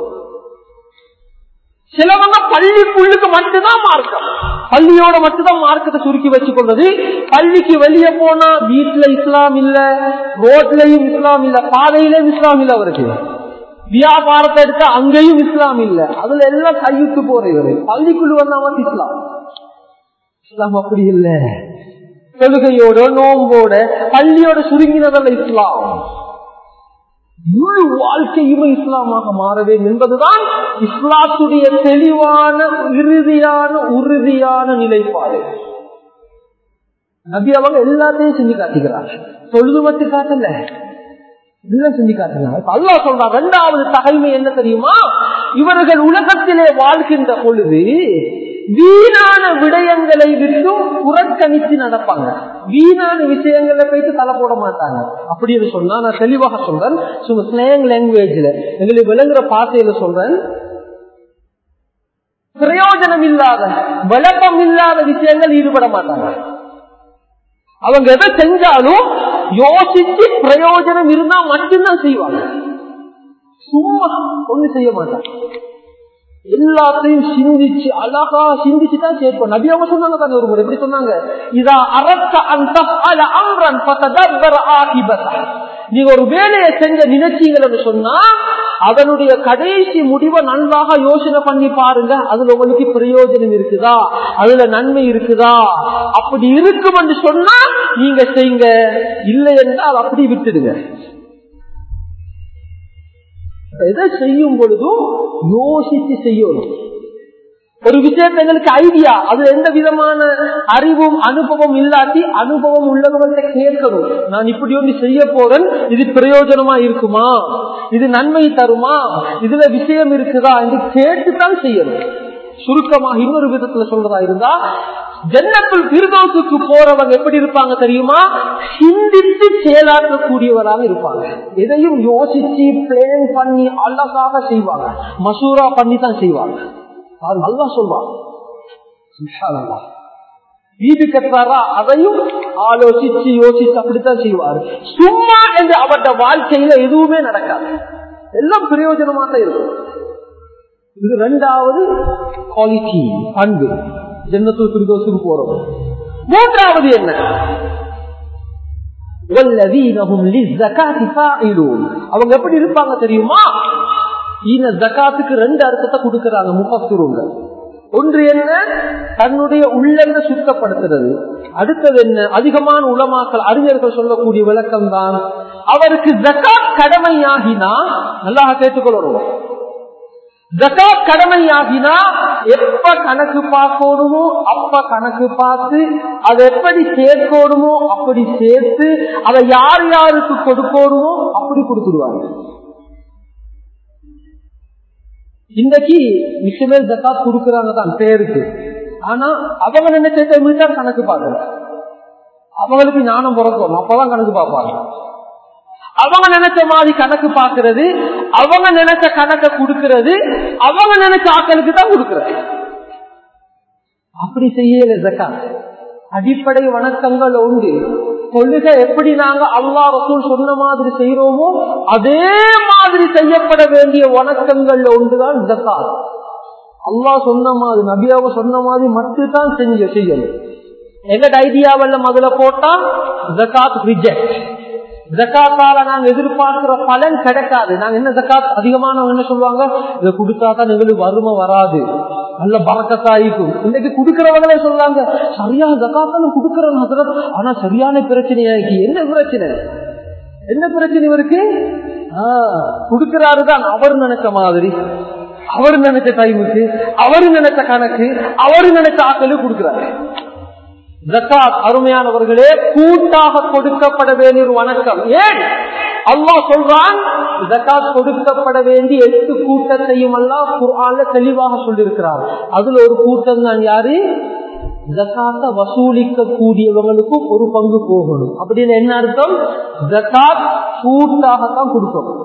சிலவங்க பள்ளி புள்ளுக்கு மட்டும்தான் மார்க்கம் பள்ளியோட மட்டும்தான் மார்க்கத்தை சுருக்கி வச்சு கொள்வது பள்ளிக்கு வெளியே போனா வீட்டுல இஸ்லாம் இல்ல ரோட்லயும் இஸ்லாம் இல்ல பாதையிலும் இஸ்லாம் இல்ல அவருக்கு வியாபாரத்தை எடுத்தா அங்கேயும் இஸ்லாம் இல்ல அதுல எல்லாம் கையிட்டு போற இவரு பள்ளிக்குள்ள வந்தாம இஸ்லாம் இஸ்லாம் அப்படி இல்ல தொழுகையோட நோம்போட பள்ளியோட சுருங்கினதல்ல இஸ்லாம் முழு வாழ்க்கையுமே இஸ்லாமாக மாற வேண்டும் என்பதுதான் இஸ்லாத்துடைய தெளிவான இறுதியான உறுதியான நிலைப்பாடு நபி அவங்க எல்லாத்தையும் செஞ்சு காட்டுகிறார் தொழுது மட்டும் காட்டல இதெல்லாம் செஞ்சு காட்டுகிறார் அல்லா சொல்றான் இரண்டாவது தகைமை என்ன தெரியுமா இவர்கள் உலகத்திலே வாழ்கின்ற பொழுது வீணான விடயங்களை விட்டும் புறக்கணித்து நடப்பாங்க வீணான விஷயங்களை போயிட்டு தலை போட மாட்டாங்க அப்படின்னு சொன்னா நான் தெளிவாக சொல்றேன் சும்மா ஸ்லேங் லாங்குவேஜ்ல எங்களுக்கு விளங்குற பாசையில சொல்றேன் பிரயோஜனம் இல்லாத விளக்கம் இல்லாத விஷயங்கள் ஈடுபட மாட்டாங்க அவங்க எதை செஞ்சாலும் யோசிச்சு பிரயோஜனம் இருந்தா மட்டும்தான் செய்வாங்க சும்மா ஒண்ணு செய்ய மாட்டாங்க எல்லாத்தையும் சிந்திச்சு அழகா சிந்திச்சு தான் சேர்ப்போம் நபி அவங்க சொன்னாங்க தானே ஒரு முறை எப்படி சொன்னாங்க இதா அரத்த அந்த அம்ரன் நீங்க ஒரு வேலையை செஞ்ச நினைச்சீங்கன்னு சொன்னா அதனுடைய கடைசி முடிவை நன்றாக யோசனை பண்ணி பாருங்க அதுல உங்களுக்கு பிரயோஜனம் இருக்குதா அதுல நன்மை இருக்குதா அப்படி இருக்கும் என்று சொன்னா நீங்க செய்யுங்க இல்லை என்றால் அப்படி விட்டுடுங்க எதை செய்யும் பொழுதும் யோசிச்சு செய்யணும் ஒரு விஷயத்தை எங்களுக்கு ஐடியா அது எந்த விதமான அறிவும் அனுபவம் இல்லாட்டி அனுபவம் உள்ளவங்கள்ட்ட கேட்கணும் நான் இப்படி ஒன்று செய்ய போறேன் இது பிரயோஜனமா இருக்குமா இது நன்மை தருமா இதுல விஷயம் இருக்குதா என்று கேட்டுத்தான் செய்யணும் சுருக்கமாக இன்னொரு விதத்துல சொல்றதா இருந்தா ஜன்னத்துள் திருதோசுக்கு போறவங்க எப்படி இருப்பாங்க தெரியுமா சிந்தித்து செயலாற்றக்கூடியவராக இருப்பாங்க எதையும் யோசிச்சு பிளேன் பண்ணி அழகாக செய்வாங்க மசூரா பண்ணி தான் செய்வாங்க அது நல்லா சொல்வாங்க வீடு கட்டுறாரா அதையும் ஆலோசிச்சு யோசிச்சு அப்படித்தான் செய்வார் சும்மா என்று அவருடைய வாழ்க்கையில எதுவுமே நடக்காது எல்லாம் பிரயோஜனமா தான் இருக்கும் இது ரெண்டாவது குவாலிட்டி பண்பு ஜன்னத்து திருதோசுக்கு போறோம் மூன்றாவது என்ன அவங்க எப்படி இருப்பாங்க தெரியுமா இந்த ஜக்காத்துக்கு ரெண்டு அர்த்தத்தை கொடுக்கறாங்க முப்பத்துருங்க ஒன்று என்ன தன்னுடைய உள்ளங்க சுத்தப்படுத்துறது அடுத்தது என்ன அதிகமான உலமாக்கள் அறிஞர்கள் சொல்லக்கூடிய விளக்கம் தான் அவருக்கு ஜக்காத் கடமையாகினா நல்லா கேட்டுக்கொள்ளணும் ஜக்காத் கடமையாகினா எப்ப கணக்கு பார்க்கணுமோ அப்ப கணக்கு பார்த்து அதை எப்படி சேர்க்கணுமோ அப்படி சேர்த்து அதை யார் யாருக்கு கொடுக்கணுமோ அப்படி கொடுத்துடுவாங்க இன்றைக்கு விஷயமே ஜக்காத் கொடுக்கறாங்க தான் பேருக்கு ஆனா அவங்க நினைச்சதை மீட்டா கணக்கு பார்க்கல அவங்களுக்கு ஞானம் பிறக்கும் அப்பதான் கணக்கு பார்ப்பாங்க அவங்க நினைச்ச மாதிரி கணக்கு பாக்குறது அவங்க நினைச்ச கணக்க கொடுக்கிறது அவங்க நினைச்ச ஆக்களுக்கு தான் கொடுக்கிறது அப்படி செய்யல ஜக்கா அடிப்படை வணக்கங்கள் உண்டு கொள்கை எப்படி நாங்க அல்லா ரசூல் சொன்ன மாதிரி செய்யறோமோ அதே மாதிரி செய்யப்பட வேண்டிய வணக்கங்கள்ல ஒன்றுதான் ஜக்காத் அல்லாஹ் சொன்ன மாதிரி நபியாவை சொன்ன மாதிரி மட்டும்தான் செஞ்ச செய்யணும் எங்கட ஐடியாவில் முதல்ல போட்டா ஜக்காத் ரிஜெக்ட் ஜக்காத்தால நாங்க எதிர்பார்க்கிற பலன் கிடைக்காது நாங்க என்ன ஜக்காத் அதிகமானவங்க என்ன சொல்லுவாங்க இதை கொடுத்தா தான் எங்களுக்கு வறுமை வராது நல்ல பறக்கத்தாயிக்கும் இன்னைக்கு குடுக்கிறவங்களே சொல்றாங்க சரியா ஜக்காத்தாலும் குடுக்கிறோம் ஹசரத் ஆனா சரியான பிரச்சனையாக்கி என்ன பிரச்சனை என்ன பிரச்சனை இவருக்கு குடுக்கிறாரு தான் அவர் நினைச்ச மாதிரி அவரு நினைச்ச டைமுக்கு அவரு நினைச்ச கணக்கு அவரு நினைச்ச ஆக்களுக்கு கொடுக்கிறாரு ஜக்காத் அருமையானவர்களே கூட்டாக கொடுக்கப்பட வேண்டிய ஒரு வணக்கம் ஏன் அல்லாஹ் சொல்றான் ஜக்காத் கொடுக்கப்பட வேண்டிய எட்டு கூட்டத்தையும் எல்லாம் குர்ஆன்ல தெளிவாக சொல்லியிருக்கிறார் அதுல ஒரு கூட்டம் தான் யாரு ஜக்காத்த வசூலிக்க கூடியவங்களுக்கும் ஒரு பங்கு போகணும் அப்படின்னு என்ன அர்த்தம் ஜக்காத் கூட்டாகத்தான் கொடுக்கணும்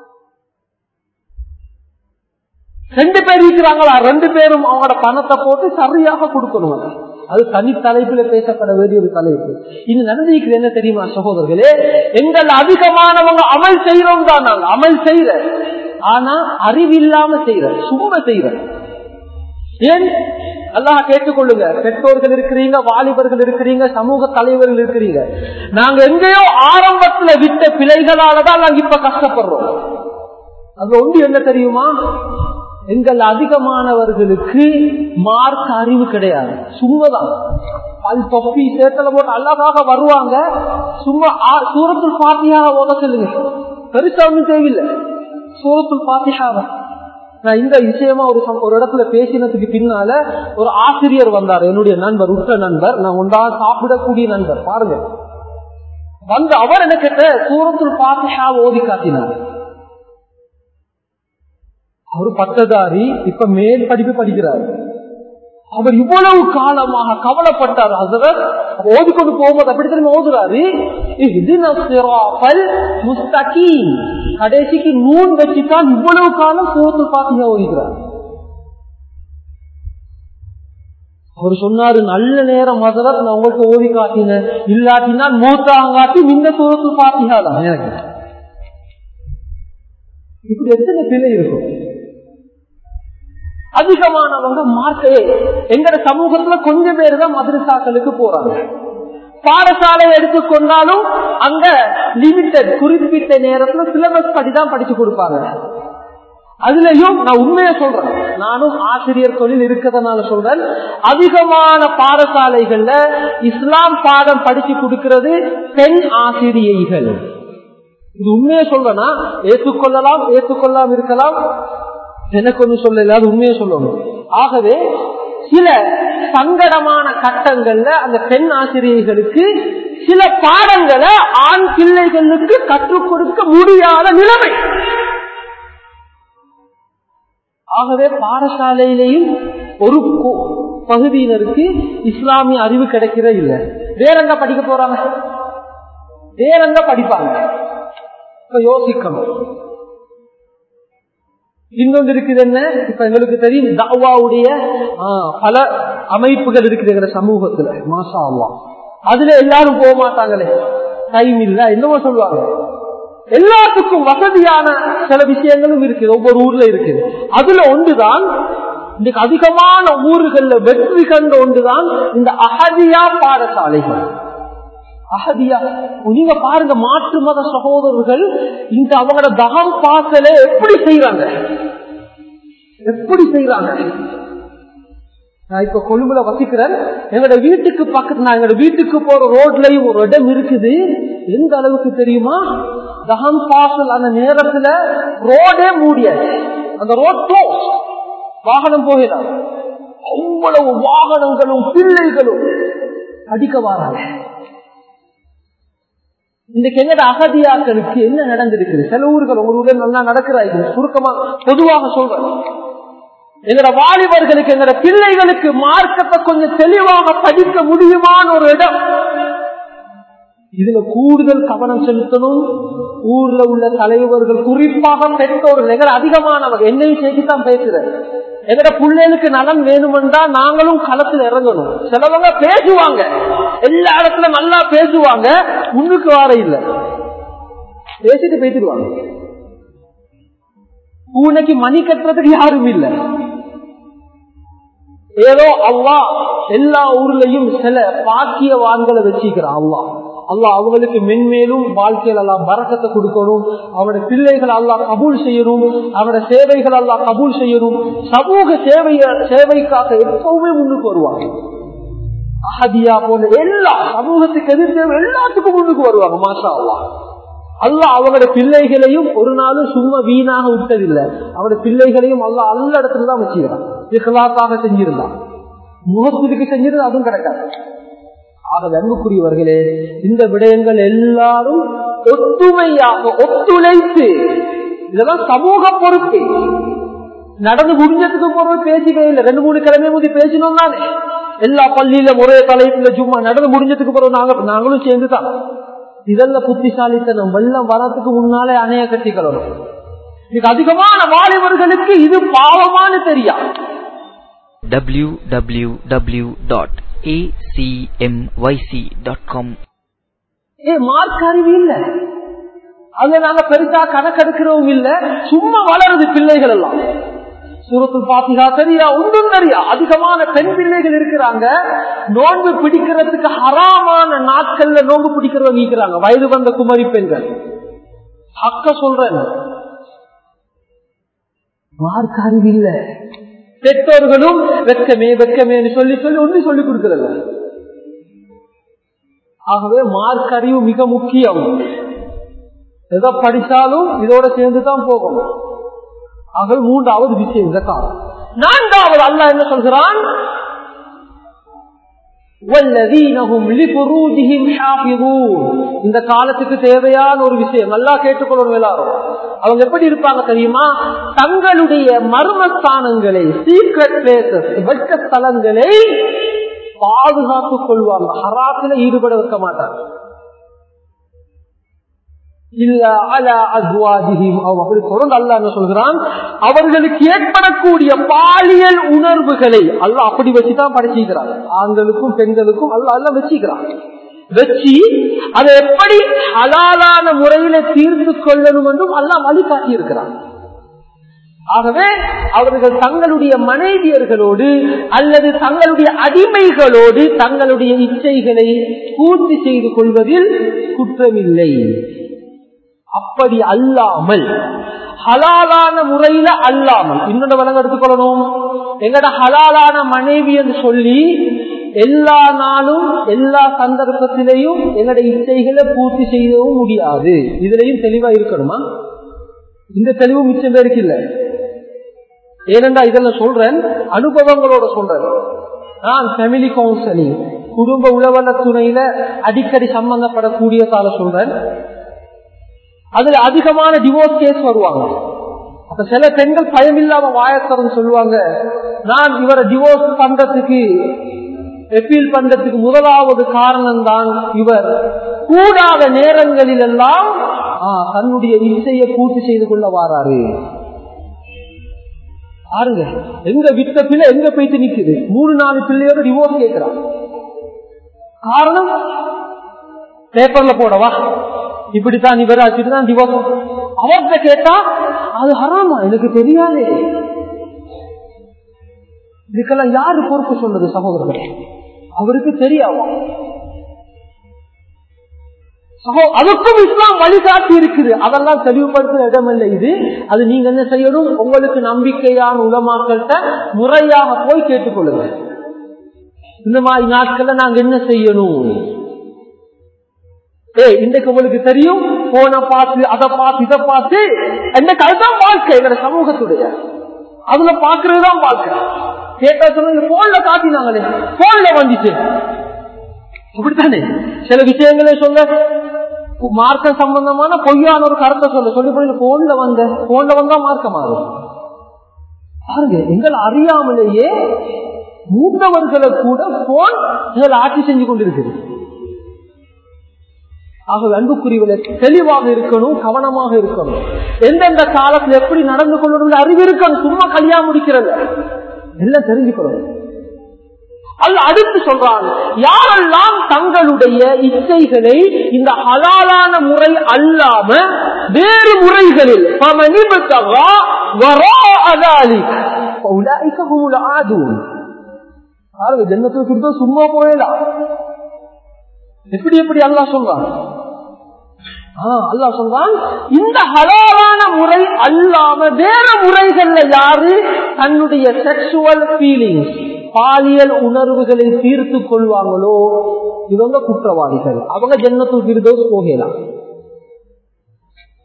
ரெண்டு பேர் இருக்கிறாங்களா ரெண்டு பேரும் அவங்களோட பணத்தை போட்டு சரியாக கொடுக்கணும் அது. அது தனி தலைப்புல பேசப்பட வேண்டிய ஒரு தலைப்பு இது நடந்திருக்கிறது என்ன தெரியுமா சகோதரர்களே எங்கள் அதிகமானவங்க அமல் செய்யறோம் தான் நாங்க அமல் செய்யற ஆனா அறிவில்லாம செய்யற சும்மா செய்யற ஏன் அல்லாஹ் கேட்டுக்கொள்ளுங்க பெற்றோர்கள் இருக்கிறீங்க வாலிபர்கள் இருக்கிறீங்க சமூக தலைவர்கள் இருக்கிறீங்க நாங்க எங்கேயோ ஆரம்பத்துல விட்ட பிழைகளாலதான் நாங்க இப்ப கஷ்டப்படுறோம் அது ஒன்று என்ன தெரியுமா எங்கள் அதிகமானவர்களுக்கு மார்க் அறிவு கிடையாது சும்மாதான் அது தொப்பி சேத்தல போட்டு அழகாக வருவாங்க சும்மா ஆ- சூரத்துல் பாத்தியாக ஓத சொல்லுங்க பெருசா ஒன்றும் தேவையில்லை சூரத்துல் பாத்தியாக நான் இந்த விஷயமா ஒரு சம்- ஒரு இடத்துல பேசினதுக்கு பின்னால ஒரு ஆசிரியர் வந்தார் என்னுடைய நண்பர் உற்ற நண்பர் நான் ஒன்றா சாப்பிடக்கூடிய நண்பர் பாருங்க வந்து அவர் என்ன கேட்ட சூரத்துல் பாத்தியா ஓதி காட்டினார் அவர் பட்டதாரி இப்ப மேல் படிப்பு படிக்கிறார் அவர் இவ்வளவு காலமாக கவலைப்பட்டார் ஹசரத் ஓதிக்கொண்டு போகும்போது அப்படி திரும்ப ஓதுறாரு இஹ்தின சிராத்தல் முஸ்தகீம். கடைசிக்கு நூன் வச்சுதான் இவ்வளவு காலம் சூரத்துல் பாத்தியா ஓதுகிறார் அவர் சொன்னாரு நல்ல நேரம் ஹசரத் நான் உங்களுக்கு ஓதி காட்டினேன் இல்லாட்டினா மூத்தாங்காட்டி முன்ன சூரத்துல் பாத்தியா தான் எனக்கு இப்படி எத்தனை பிள்ளை இருக்கும் அதிகமானவங்க மார்க்கையே எங்கட சமூகத்துல கொஞ்சம் பேர் தான் மதுரசாக்களுக்கு போறாங்க பாடசாலை எடுத்துக்கொண்டாலும் அங்க லிமிட்டட் குறிப்பிட்ட நேரத்துல சிலபஸ் படிதான் படிச்சு கொடுப்பாங்க அதுலயும் நான் உண்மையை சொல்றேன் நானும் ஆசிரியர் தொழில் இருக்கிறதுனால சொல்றேன் அதிகமான பாடசாலைகள்ல இஸ்லாம் பாடம் படிச்சு கொடுக்கிறது பெண் ஆசிரியைகள் இது உண்மையை சொல்றேன்னா ஏற்றுக்கொள்ளலாம் ஏற்றுக்கொள்ளாம இருக்கலாம் எனக்கு ஒண்ணு சொல்லல அது உண்மையை சொல்லணும் ஆகவே சில சங்கடமான கட்டங்கள்ல அந்த பெண் ஆசிரியர்களுக்கு சில பாடங்களை ஆண் பிள்ளைகளுக்கு கற்றுக் கொடுக்க முடியாத நிலைமை ஆகவே பாடசாலையிலேயும் ஒரு கு- பகுதியினருக்கு இஸ்லாமிய அறிவு கிடைக்கிறதே இல்லை வேற எங்க படிக்க போறாங்க வேற எங்க படிப்பாங்க இப்ப யோசிக்கணும் இன்னொன்று இருக்குது என்ன இப்ப எங்களுக்கு தெரியும் தாவாவுடைய பல அமைப்புகள் இருக்குது எங்க சமூகத்துல மாசா அல்லா அதுல எல்லாரும் போக மாட்டாங்களே டைம் இல்ல என்னமோ சொல்லுவாங்க எல்லாத்துக்கும் வசதியான சில விஷயங்களும் இருக்குது ஒவ்வொரு ஊர்ல இருக்குது அதுல ஒன்றுதான் இன்னைக்கு அதிகமான ஊர்கள்ல வெற்றி கண்ட ஒன்றுதான் இந்த அகதியா பாடசாலைகள் அகதியா நீங்க பாருங்க மாற்று மத சகோதரர்கள் இந்த அவங்களோட தகம் பாசல எப்படி செய்யறாங்க எப்படி செய்யறாங்க நான் இப்ப கொழும்புல வசிக்கிறேன் எங்களோட வீட்டுக்கு பக்கத்து நான் எங்களோட வீட்டுக்கு போற ரோட்லயும் ஒரு இடம் இருக்குது எந்த அளவுக்கு தெரியுமா தகம் பாசல் அந்த நேரத்துல ரோடே மூடியாச்சு அந்த ரோட் க்ளோஸ் வாகனம் போகிறார் அவ்வளவு வாகனங்களும் பிள்ளைகளும் அடிக்க வராங்க இன்னைக்கு எங்கட அகதியாக்களுக்கு என்ன நடந்திருக்குது சில ஊர்கள் உங்க ஊர்ல நல்லா நடக்கிறாங்க சுருக்கமா பொதுவாக சொல்றேன் எங்கட வாலிபர்களுக்கு எங்கட பிள்ளைகளுக்கு மார்க்கத்தை கொஞ்சம் தெளிவாக படிக்க முடியுமான ஒரு இடம் இதுல கூடுதல் கவனம் செலுத்தணும் ஊர்ல உள்ள தலைவர்கள் குறிப்பாக பெற்றோர்கள் எங்களை அதிகமானவங்க என்னையும் சேர்த்துதான் பேசுறேன் எங்கட பிள்ளைகளுக்கு நலன் வேணுமென்றா நாங்களும் களத்துல இறங்கணும் சிலவங்க பேசுவாங்க எல்லா இடத்துல நல்லா பேசுவாங்க முன்னுக்கு வார இல்ல பேசிட்டு பேசிடுவாங்க பூனைக்கு மணி கட்டுறதுக்கு யாரும் இல்ல ஏதோ அவ்வா எல்லா ஊர்லயும் சில பாக்கியவான்களை வச்சுக்கிறான் அவ்வா அல்லா அவங்களுக்கு மென்மேலும் வாழ்க்கையில் எல்லாம் பறக்கத்தை கொடுக்கணும் அவனோட பிள்ளைகள் எல்லாம் கபூல் செய்யணும் அவனோட சேவைகள் எல்லாம் கபூல் செய்யணும் சமூக சேவைய சேவைக்காக எப்பவுமே முன்னுக்கு வருவாங்க அஹதியா போன்ற எல்லா சமூகத்துக்கு எதிர்த்து எல்லாத்துக்கும் முன்னுக்கு வருவாங்க மாஷா அல்லா அல்லாஹ் அவங்களுடைய பிள்ளைகளையும் ஒரு நாளும் சும்மா வீணாக விட்டதில்லை அவருடைய பிள்ளைகளையும் அல்லாஹ் அல்ல இடத்துல தான் வச்சுக்கிறான் இஹ்லாஸாக செஞ்சிருந்தான் முகத்துக்கு செஞ்சிருந்தா அதுவும் கிடைக்காது ஆக அன்புக்குரியவர்களே இந்த விடயங்கள் எல்லாரும் ஒத்துமையாக ஒத்துழைத்து இதெல்லாம் சமூக பொறுப்பு நடந்து முடிஞ்சதுக்கு போறது பேசிக்கவே இல்லை ரெண்டு மூணு கிழமை முந்தி பேசினோம் தானே எல்லா பள்ளியில ஒரே தலைப்புல சும்மா நடந்து முடிஞ்சதுக்கு பிறகு நாங்க நாங்களும் சேர்ந்துதான் இதெல்லாம் புத்திசாலித்தனம் வெள்ளம் வரத்துக்கு முன்னாலே அணைய கட்டிக்கிறோம் இதுக்கு அதிகமான வாலிபர்களுக்கு இது பாவமானு தெரியா www.acmyc.com ஏ மார்க் அறிவு இல்ல அங்க நாங்க பெருசா கணக்கெடுக்கிறோம் இல்ல சும்மா வளருது பிள்ளைகள் எல்லாம் சூரத்தில் பாத்திகா தெரியா ஒன்றும் தெரியா அதிகமான பெண் பிள்ளைகள் இருக்கிறாங்க நோன்பு பிடிக்கிறதுக்கு ஹராமான நாட்கள்ல நோன்பு பிடிக்கிறவங்க இருக்கிறாங்க வயது வந்த குமரி பெண்கள் அக்க சொல்றேன் மார்க் அறிவு இல்ல பெற்றோர்களும் வெக்கமே வெக்கமேன்னு சொல்லி சொல்லி ஒண்ணு சொல்லி கொடுக்கறதில்ல ஆகவே மார்க் அறிவு மிக முக்கியம் எதை படிச்சாலும் இதோட சேர்ந்து தான் போகணும் ஆகவே மூன்றாவது விஷயம் ஜக்காத் நான்காவது அல்லாஹ் என்ன சொல்கிறான் இந்த காலத்துக்கு தேவையான ஒரு விஷயம் நல்லா கேட்டுக்கொள்ளணும் எல்லாரும் அவங்க எப்படி இருப்பாங்க தெரியுமா தங்களுடைய மர்மஸ்தானங்களை சீக்ரெட் பிளேசஸ் வெட்ட ஸ்தலங்களை பாதுகாத்துக் கொள்வாங்க ஹராத்துல ஈடுபட வைக்க மாட்டாங்க சொல்கிறான் அவர்களுக்கு ஏற்படக்கூடிய பாலியல் உணர்வுகளை அல்ல அப்படி வச்சுதான் படைச்சிக்கிறாங்க ஆண்களுக்கும் பெண்களுக்கும் அல்ல அல்ல வச்சுக்கிறான் வச்சு அதை எப்படி ஹலாலான முறையில தீர்த்து கொள்ளணும் என்றும் அல்ல வழிகாட்டி இருக்கிறான் ஆகவே அவர்கள் தங்களுடைய மனைவியர்களோடு அல்லது தங்களுடைய அடிமைகளோடு தங்களுடைய இச்சைகளை பூர்த்தி செய்து கொள்வதில் குற்றமில்லை அப்படி அல்லாமல் ஹலாலான முறையில அல்லாமல் இன்னொன்று வழங்க எடுத்துக்கொள்ளணும் எங்கட ஹலாலான மனைவி என்று சொல்லி எல்லா நாளும் எல்லா சந்தர்ப்பத்திலையும் எங்கட இச்சைகளை பூர்த்தி செய்யவும் முடியாது இதுலயும் தெளிவா இருக்கணுமா இந்த தெளிவு மிச்சம் பேருக்கு இல்ல ஏனென்றா இதெல்லாம் சொல்றேன் அனுபவங்களோட சொல்றேன் நான் ஃபேமிலி கவுன்சிலிங் குடும்ப உளவல துணையில அடிக்கடி சம்பந்தப்படக்கூடியதால சொல்றேன் அதுல அதிகமான டிவோர்ஸ் கேஸ் வருவாங்க அப்ப சில பெண்கள் பயம் இல்லாம வாயத்தரன்னு சொல்லுவாங்க நான் இவரை டிவோர்ஸ் பண்றதுக்கு எப்பீல் பண்றதுக்கு முதலாவது காரணம் தான் இவர் கூடாத நேரங்களில் எல்லாம் தன்னுடைய இசையை பூர்த்தி செய்து கொள்ள வாராரு பாருங்க எங்க விட்ட பிள்ளை எங்க போயிட்டு நிக்குது மூணு நாலு பிள்ளையோட டிவோர்ஸ் கேட்கிறான் காரணம் பேப்பர்ல போடவா இப்படித்தான் இவர் தான் டிவோர்ஸ் அவர்கிட்ட கேட்டா அது ஹராமா எனக்கு தெரியாதே இதுக்கெல்லாம் யாரு பொறுப்பு சொன்னது சகோதரர்கள் அவருக்கு தெரியாமா அதுக்கும் இஸ்லாம் வழிகாட்டி இருக்குது அதெல்லாம் தெளிவுபடுத்துற இடமில்லை இது அது நீங்க என்ன செய்யணும் உங்களுக்கு நம்பிக்கையான உலமாக்கள்கிட்ட முறையாக போய் கேட்டுக்கொள்ளுங்க இந்த மாதிரி நாட்கள்ல நாங்க என்ன செய்யணும் ஏ இன்றைக்கு உங்களுக்கு தெரியும் போன பார்த்து அதை பார்த்து இதை பார்த்து இன்றைக்கு அதுதான் வாழ்க்கை எங்க சமூகத்துடைய அதுல பாக்குறதுதான் வாழ்க்கை கேட்டா சொல்லுங்க போன்ல காட்டினாங்களே போன்ல வந்துச்சு இப்படித்தானே சில விஷயங்களே சொல்ல மார்க்க சம்பந்தமான பொய்யான ஒரு கருத்தை சொல்ல சொல்லி போய் போன்ல வந்த போன்ல வந்தா மார்க்க மாறும் பாருங்க எங்கள் அறியாமலேயே மூத்தவர்களை கூட போன் இதில் ஆட்சி செஞ்சு கொண்டிருக்குது ஆக அன்புக்குரியவர்களே தெளிவாக இருக்கணும் கவனமாக இருக்கணும் எந்தெந்த காலத்துல எப்படி நடந்து கொள்ளணும் அறிவு இருக்கணும் சும்மா கல்யாணம் முடிக்கிறது எல்லாம் தெரிஞ்சுக்கணும் அல்ல அடுத்து சொல்றாங்க யாரெல்லாம் தங்களுடைய இச்சைகளை இந்த ஹலாலான முறை அல்லாம வேறு முறைகளில் ஜன்னத்துக்கு சும்மா போயலாம் எப்படி எப்படி அல்லா சொல்றான் அல்லா சொல்றான் இந்த ஹலாலான முறை அல்லாம வேற முறைகள்ல யாரு தன்னுடைய செக்ஷுவல் ஃபீலிங்ஸ் பாலியல் உணர்வுகளை தீர்த்து கொள்வாங்களோ இவங்க குற்றவாளிகள் அவங்க ஜன்னத்து விருதோஸ் போகலாம்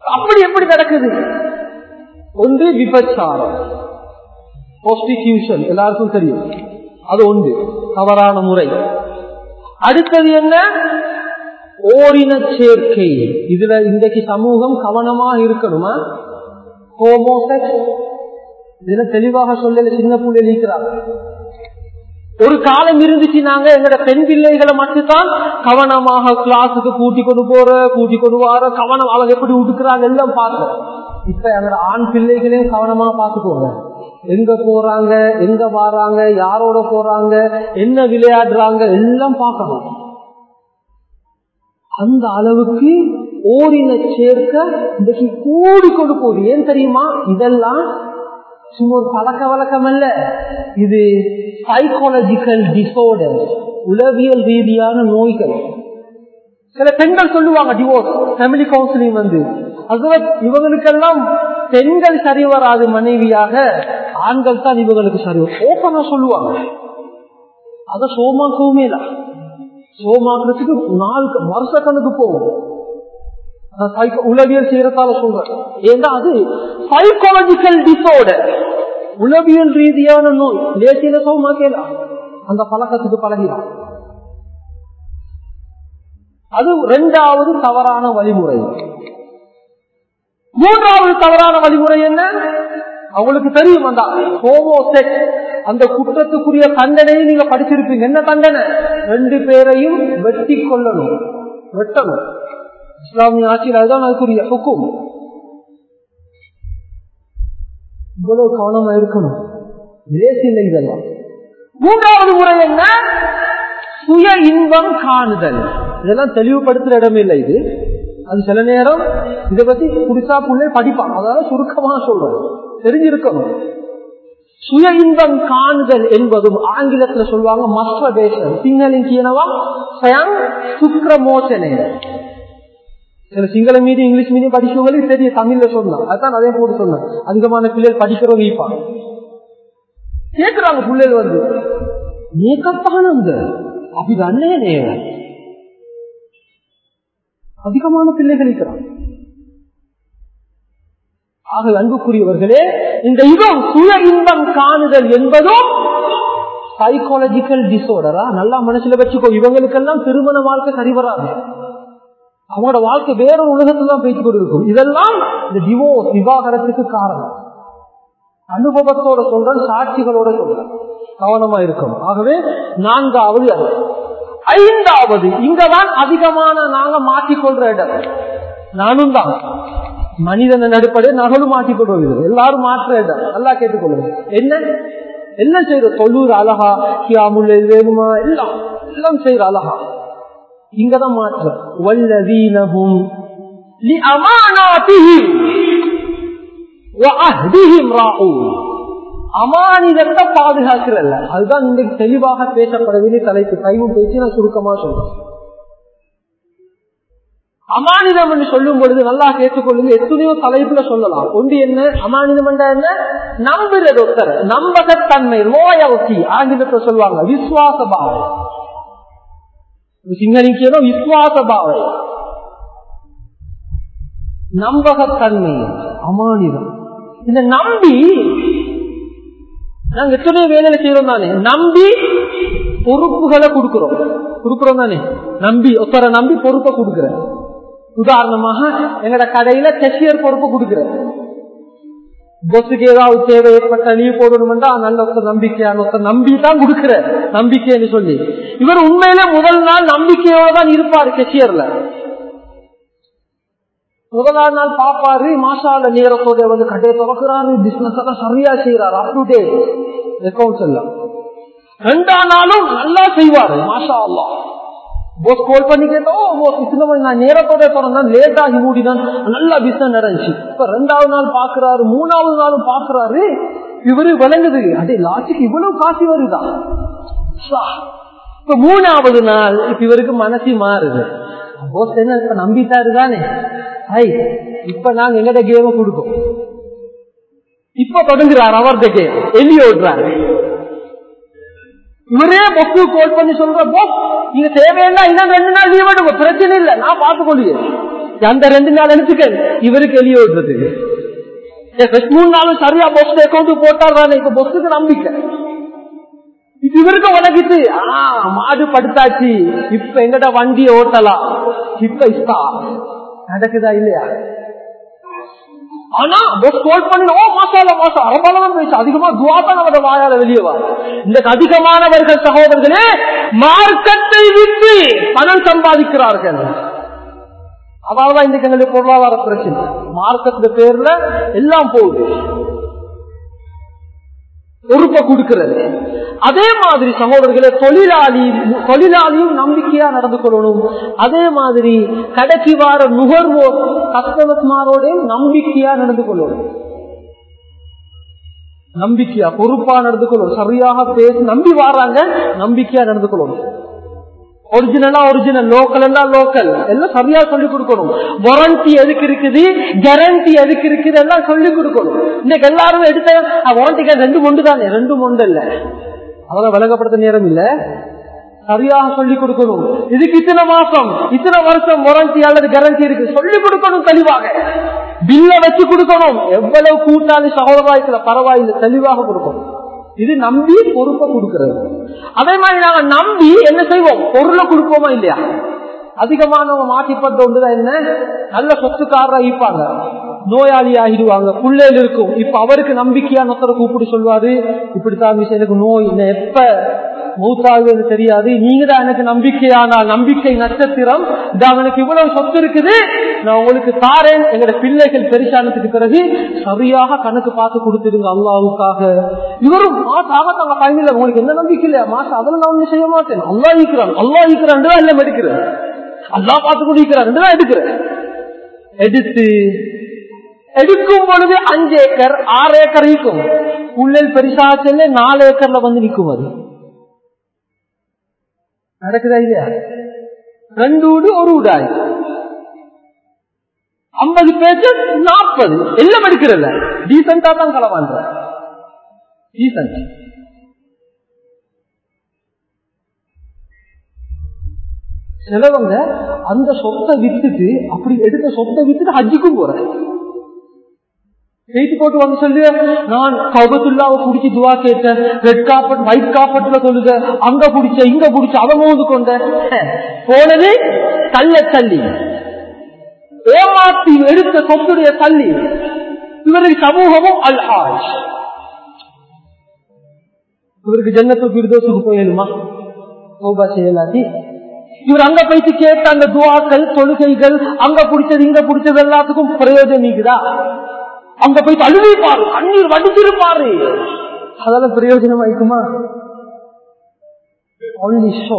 அப்படி எப்படி நடக்குது ஒன்று விபச்சாரம் prostitution எல்லாருக்கும் தெரியும் அது ஒன்று தவறான முறை அடுத்தது என்ன ஓரின சேர்க்கை இதுல இன்றைக்கு சமூகம் கவனமா இருக்கணுமா ஹோமோசெக்ஸ் இதுல தெளிவாக சொல்லல சின்ன பிள்ளைகள் இருக்கிறாங்க ஒரு காலம் இருந்துச்சு நாங்க எங்கட பெண் பிள்ளைகளை மட்டும்தான் கவனமாக கிளாஸுக்கு கூட்டி கொண்டு போற கூட்டி கொண்டு வர கவனம் அவங்க எப்படி உடுக்குறாங்க எல்லாம் பார்க்க இப்ப எங்கட ஆண் பிள்ளைகளையும் கவனமா பார்த்துக்கோங்க எங்க போறாங்க எங்க வராங்க யாரோட போறாங்க என்ன விளையாடுறாங்க எல்லாம் பார்க்கணும் அந்த அளவுக்கு ஓரின சேர்க்க இன்றைக்கு கூடி கொண்டு போகுது ஏன் தெரியுமா இதெல்லாம் சும்மா ஒரு பழக்க வழக்கம் அல்ல இது சைக்காலஜிக்கல் டிசோர்டர் உளவியல் ரீதியான நோய்கள் சில பெண்கள் சொல்லுவாங்க டிவோர்ஸ் ஃபேமிலி கவுன்சிலிங் வந்து அதுல இவங்களுக்கெல்லாம் பெண்கள் சரி வராது மனைவியாக ஆண்கள் தான் இவங்களுக்கு சரி ஓப்பனா சொல்லுவாங்க அத சோமாக்கவுமே இல்ல சோமாக்குறதுக்கு நாலு வருஷ கணக்கு போகும் உளவியல் செய்யறதால சொல்றேன் ஏன்னா அது சைக்காலஜிக்கல் டிசோர்டர் உளவியல் ரீதியான நோய் லேசியில சோமாக்கலாம் அந்த பழக்கத்துக்கு பழகிறான் அது இரண்டாவது தவறான வழிமுறை மூன்றாவது தவறான வழிமுறை என்ன அவங்களுக்கு தெரியும் அந்த ஹோமோசெக்ஸ் அந்த குற்றத்துக்குரிய தண்டனையை நீங்க படிச்சிருப்பீங்க என்ன தண்டனை ரெண்டு பேரையும் வெட்டி கொள்ளணும் வெட்டணும் இஸ்லாமிய ஆட்சியில் அதுதான் அதுக்குரிய ஹுக்கும் இவ்வளவு கவனமா இருக்கணும் இல்லை இதெல்லாம் மூன்றாவது முறை என்ன சுய இன்பம் காணுதல் இதெல்லாம் தெளிவுபடுத்துற இடம் இல்லை இது அது சில நேரம் இதை பத்தி புதுசா புள்ளை படிப்பான் அதனால சுருக்கமா சொல்றோம் தெரிஞ்சிருக்கணும் சுய இன்பம் காணுதல் என்பதும் ஆங்கிலத்துல சொல்லுவாங்க மஸ்டர்பேஷன் சிங்களின் கீழவா ஸ்வயம் சுக்ரமோசனை சில சிங்கள மீடியம் இங்கிலீஷ் மீடியம் படிச்சவங்களுக்கு தெரிய தமிழ்ல சொன்னான் அதான் அதே போட்டு சொன்னேன் அதிகமான பிள்ளைகள் படிக்கிறவங்க இருப்பாங்க கேட்கிறாங்க பிள்ளைகள் வந்து ஏக்கத்தானங்க அப்படி அண்ணே அதிகமான பிள்ளைகள் இருக்கிறாங்க ஆக அன்புக்குரியவர்களே இந்த இடம் சுய இன்பம் காணுதல் என்பதும் சைக்காலஜிக்கல் டிசோர்டரா நல்லா மனசுல வச்சுக்கோ இவங்களுக்கெல்லாம் திருமண வாழ்க்கை சரி வராது அவங்களோட வாழ்க்கை வேற உலகத்துல தான் பேச்சு கொண்டு இருக்கும் இதெல்லாம் இந்த டிவோர்ஸ் விவாகரத்துக்கு காரணம் அனுபவத்தோட சொல்றேன் சாட்சிகளோட சொல்றேன் கவனமா இருக்கும் ஆகவே நான்காவது அது ஐந்தாவது இங்கதான் அதிகமான நாங்க மாற்றிக்கொள்ற இடம் நானும் தான் மனிதன் அடிப்படை நகலும் மாற்றிக்கொள்வது எல்லாரும் மாற்ற இடம் நல்லா கேட்டுக்கொள்வது என்ன என்ன செய்யற தொழுற அழகா கியாமுள்ள வேணுமா எல்லாம் எல்லாம் செய்யற அழகா இங்கதான் மாற்ற வல்லதீனகும் அமானிதத்தை பாதுகாக்கிறல்ல அதுதான் இன்றைக்கு தெளிவாக பேசப்பட வேண்டிய தலைப்பு கைவு பேசி நான் சுருக்கமா சொல்றேன் அமானிதம் என்று சொல்லும் பொழுது நல்லா கேட்டுக்கொள்ளுங்க எத்தனையோ தலைப்புல சொல்லலாம் ஒன்று என்ன அமானிதம் என்ற என்ன நம்புறது ஒருத்தர் நம்பகத்தன்மை லோயல்டி ஆங்கிலத்தை சொல்லுவாங்க விசுவாச பாவை சிங்கரிக்கோ விசுவாச பாவை நம்பகத்தன்மை அமானிதம் இந்த நம்பி நாங்க எத்தனையோ வேலையில செய்யறோம் தானே நம்பி பொறுப்புகளை கொடுக்கிறோம் கொடுக்கிறோம் தானே நம்பி ஒருத்தரை நம்பி பொறுப்பை கொடுக்கிறேன் உதாரணமாக எங்கட கடையில கெஷியர் பொறுப்பு கொடுக்கிறேன் பொஸுக்கு ஏதாவது தேவை ஏற்பட்ட லீவ் போடணும்னா நல்ல ஒருத்தர் நம்பிக்கையான ஒருத்தர் நம்பி தான் கொடுக்கிற நம்பிக்கைன்னு சொல்லி இவர் உண்மையில முதல் நாள் நம்பிக்கையோட தான் இருப்பாரு கெஷியர்ல முதலாவது நாள் பாப்பாரு மாசால நேரத்தோட வந்து கடையை திறக்கிறாரு பிசினஸ் எல்லாம் சரியா செய்யறாரு அப் டு டேட் அக்கௌண்ட்ஸ் எல்லாம் ரெண்டாம் நாளும் நல்லா செய்வாரு மாஷா அல்லா போஸ் கால் பண்ணி கேட்டோம் போஸ் இந்த மாதிரி நான் நேரத்தோட திறந்தேன் லேட் ஆகி மூடிதான் நல்லா பிசினஸ் நடந்துச்சு இப்ப ரெண்டாவது நாள் பாக்குறாரு மூணாவது நாளும் பாக்குறாரு இவரு விளங்குது அதே லாஸ்ட்டுக்கு இவ்வளவு காசி வருதா இப்ப மூணாவது நாள் இப்ப இவருக்கு மனசு மாறுது போஸ் என்ன இப்ப நம்பிட்டாரு தானே ஐ இப்ப நாங்க எங்கட கேம கொடுப்போம் இப்ப தொடங்குறாரு அவர்த கேம் எலி ஓடுறாரு இவரே பொக்கு கோல் பண்ணி சொல்ற போஸ் நீங்க தேவையில்லை இன்னும் ரெண்டு நாள் லீவ் எடுங்க பிரச்சனை இல்லை நான் பார்த்துக்கொள்ளுங்க அந்த ரெண்டு நாள் எடுத்துக்க இவருக்கு வெளியே விடுறதுக்கு மூணு நாளும் சரியா பொஸ் அக்கௌண்ட் போட்டாரு இப்ப பொஸ்ஸுக்கு நம்பிக்கை இப்ப இவருக்கு உலகிட்டு ஆஹ் மாடு படுத்தாச்சு இப்ப எங்கட வண்டியை ஓட்டலாம் இப்ப இஸ்தா நடக்குதா இல்லையா ஆனா பஸ் கோல் பண்ணி ஓ மாசால மாசம் அரபாலம் பேசு அதிகமா துவா தான் அவரோட வாயால வெளியே வா இந்த அதிகமானவர்கள் சகோதரர்களே மார்க்கத்தை விட்டு பணம் சம்பாதிக்கிறார்கள் அதனாலதான் இன்றைக்கு எங்களுக்கு பொருளாதார பிரச்சனை மார்க்கத்துல பேர்ல எல்லாம் போகுது பொறுப்பை கொடுக்கிறது அதே மாதிரி சகோதரர்களே தொழிலாளி தொழிலாளியும் நம்பிக்கையா நடந்து கொள்ளணும் அதே மாதிரி கடைக்கு வார நுகர்வோர் கஸ்டமர்மாரோட நம்பிக்கையா நடந்து கொள்ளணும் நம்பிக்கையா பொறுப்பா நடந்து கொள்ளணும் சரியாக பேசி நம்பி வாராங்க நம்பிக்கையா நடந்து கொள்ளணும் ஒரிஜினலா ஒரிஜினல் லோக்கல் எல்லாம் லோக்கல் எல்லாம் சரியா சொல்லி கொடுக்கணும் வாரண்டி எதுக்கு இருக்குது கேரண்டி எதுக்கு இருக்குது எல்லாம் சொல்லி கொடுக்கணும் இன்னைக்கு எல்லாரும் எடுத்த வாரண்டிக்கு ரெண்டு மொண்டு தானே ரெண்டு மொண்டு இல்ல அதெல்லாம் விளங்கப்படுத்த நேரம் இல்ல சரியாக சொல்லி கொடுக்கணும் இதுக்கு இத்தனை மாசம் இத்தனை வருஷம் வாரண்டி அல்லது கேரண்டி இருக்கு சொல்லி கொடுக்கணும் தெளிவாக பில்ல வச்சு கொடுக்கணும் எவ்வளவு கூட்டாளி சகோதராயத்துல பரவாயில்லை தெளிவாக கொடுக்கணும் இது நம்பி பொறுப்பை கொடுக்கிறது அதே மாதிரி நாங்க நம்பி என்ன செய்வோம் பொருளை கொடுப்போமா இல்லையா அதிகமானவங்க மாட்டிப்பட்ட ஒன்றுதான் என்ன நல்ல சொத்துக்காரரா இருப்பாங்க நோயாளி ஆகிடுவாங்க புள்ளையில் இருக்கும் இப்ப அவருக்கு நம்பிக்கையா ஒருத்தரை கூப்பிட்டு சொல்லுவாரு இப்படித்தான் விஷயம் எனக்கு நோய் எப்ப மூத்தாகுவது தெரியாது நீங்க தான் எனக்கு நம்பிக்கையானா நம்பிக்கை நட்சத்திரம் இது அவனுக்கு இவ்வளவு சொத்து இருக்குது நான் உங்களுக்கு தாரேன் எங்களோட பிள்ளைகள் பெருசானதுக்கு பிறகு சரியாக கணக்கு பார்த்து கொடுத்துடுங்க அல்லாவுக்காக இவரும் மாசாக தங்க பயனில்லை உங்களுக்கு என்ன நம்பிக்கை இல்லையா மாசம் அதில் நான் ஒண்ணு செய்ய மாட்டேன் அல்லா ஈக்கிறான் அல்லா ஈக்கிறான் தான் எல்லாம் எடுக்கிறேன் அல்லா பார்த்து குடிக்கிறான் தான் எடுக்கிறேன் எடுத்து எடுக்கும் பொழுது அஞ்சு ஏக்கர் ஆறு ஏக்கர் இருக்கும் புள்ளல் பெருசா செல்ல நாலு ஏக்கர்ல வந்து நிற்கும் அது நடக்குதா இல்லையா ரெண்டு வீடு ஒரு வீடாய் ஐம்பது பேச்சு நாற்பது எல்லாம் எடுக்கிறல்ல டீசெண்டா தான் களவான்ற டீசென்ட் சிலவங்க அந்த சொத்தை வித்துட்டு அப்படி எடுத்த சொத்தை வித்துட்டு ஹஜ்ஜுக்கும் போறேன் பேசி போட்டு வந்து சொல்லு நான் கபத்துல்லாவை குடிச்சு துவா கேட்டேன் ரெட் காப்பட் ஒயிட் காப்பட்ல சொல்லுங்க அங்க புடிச்ச இங்க புடிச்ச அதை மோந்து கொண்ட போனது தள்ள தள்ளி ஏமாத்தி எடுத்த சொத்துடைய தள்ளி இவருக்கு சமூகமும் அல்ஹாஜ் இவருக்கு ஜன்னத்து பிரதோஷத்துக்கு போயலுமா சோபா செய்யலாட்டி இவர் அங்க போயிட்டு கேட்ட அந்த துவாக்கள் தொழுகைகள் அங்க பிடிச்சது இங்க பிடிச்சது எல்லாத்துக்கும் பிரயோஜனம் நீக்குதா அங்க போய் அழுவிப்பாரு கண்ணீர் வடிச்சிருப்பாரு அதெல்லாம் பிரயோஜனம் ஆயிக்குமா ஒன்லி ஷோ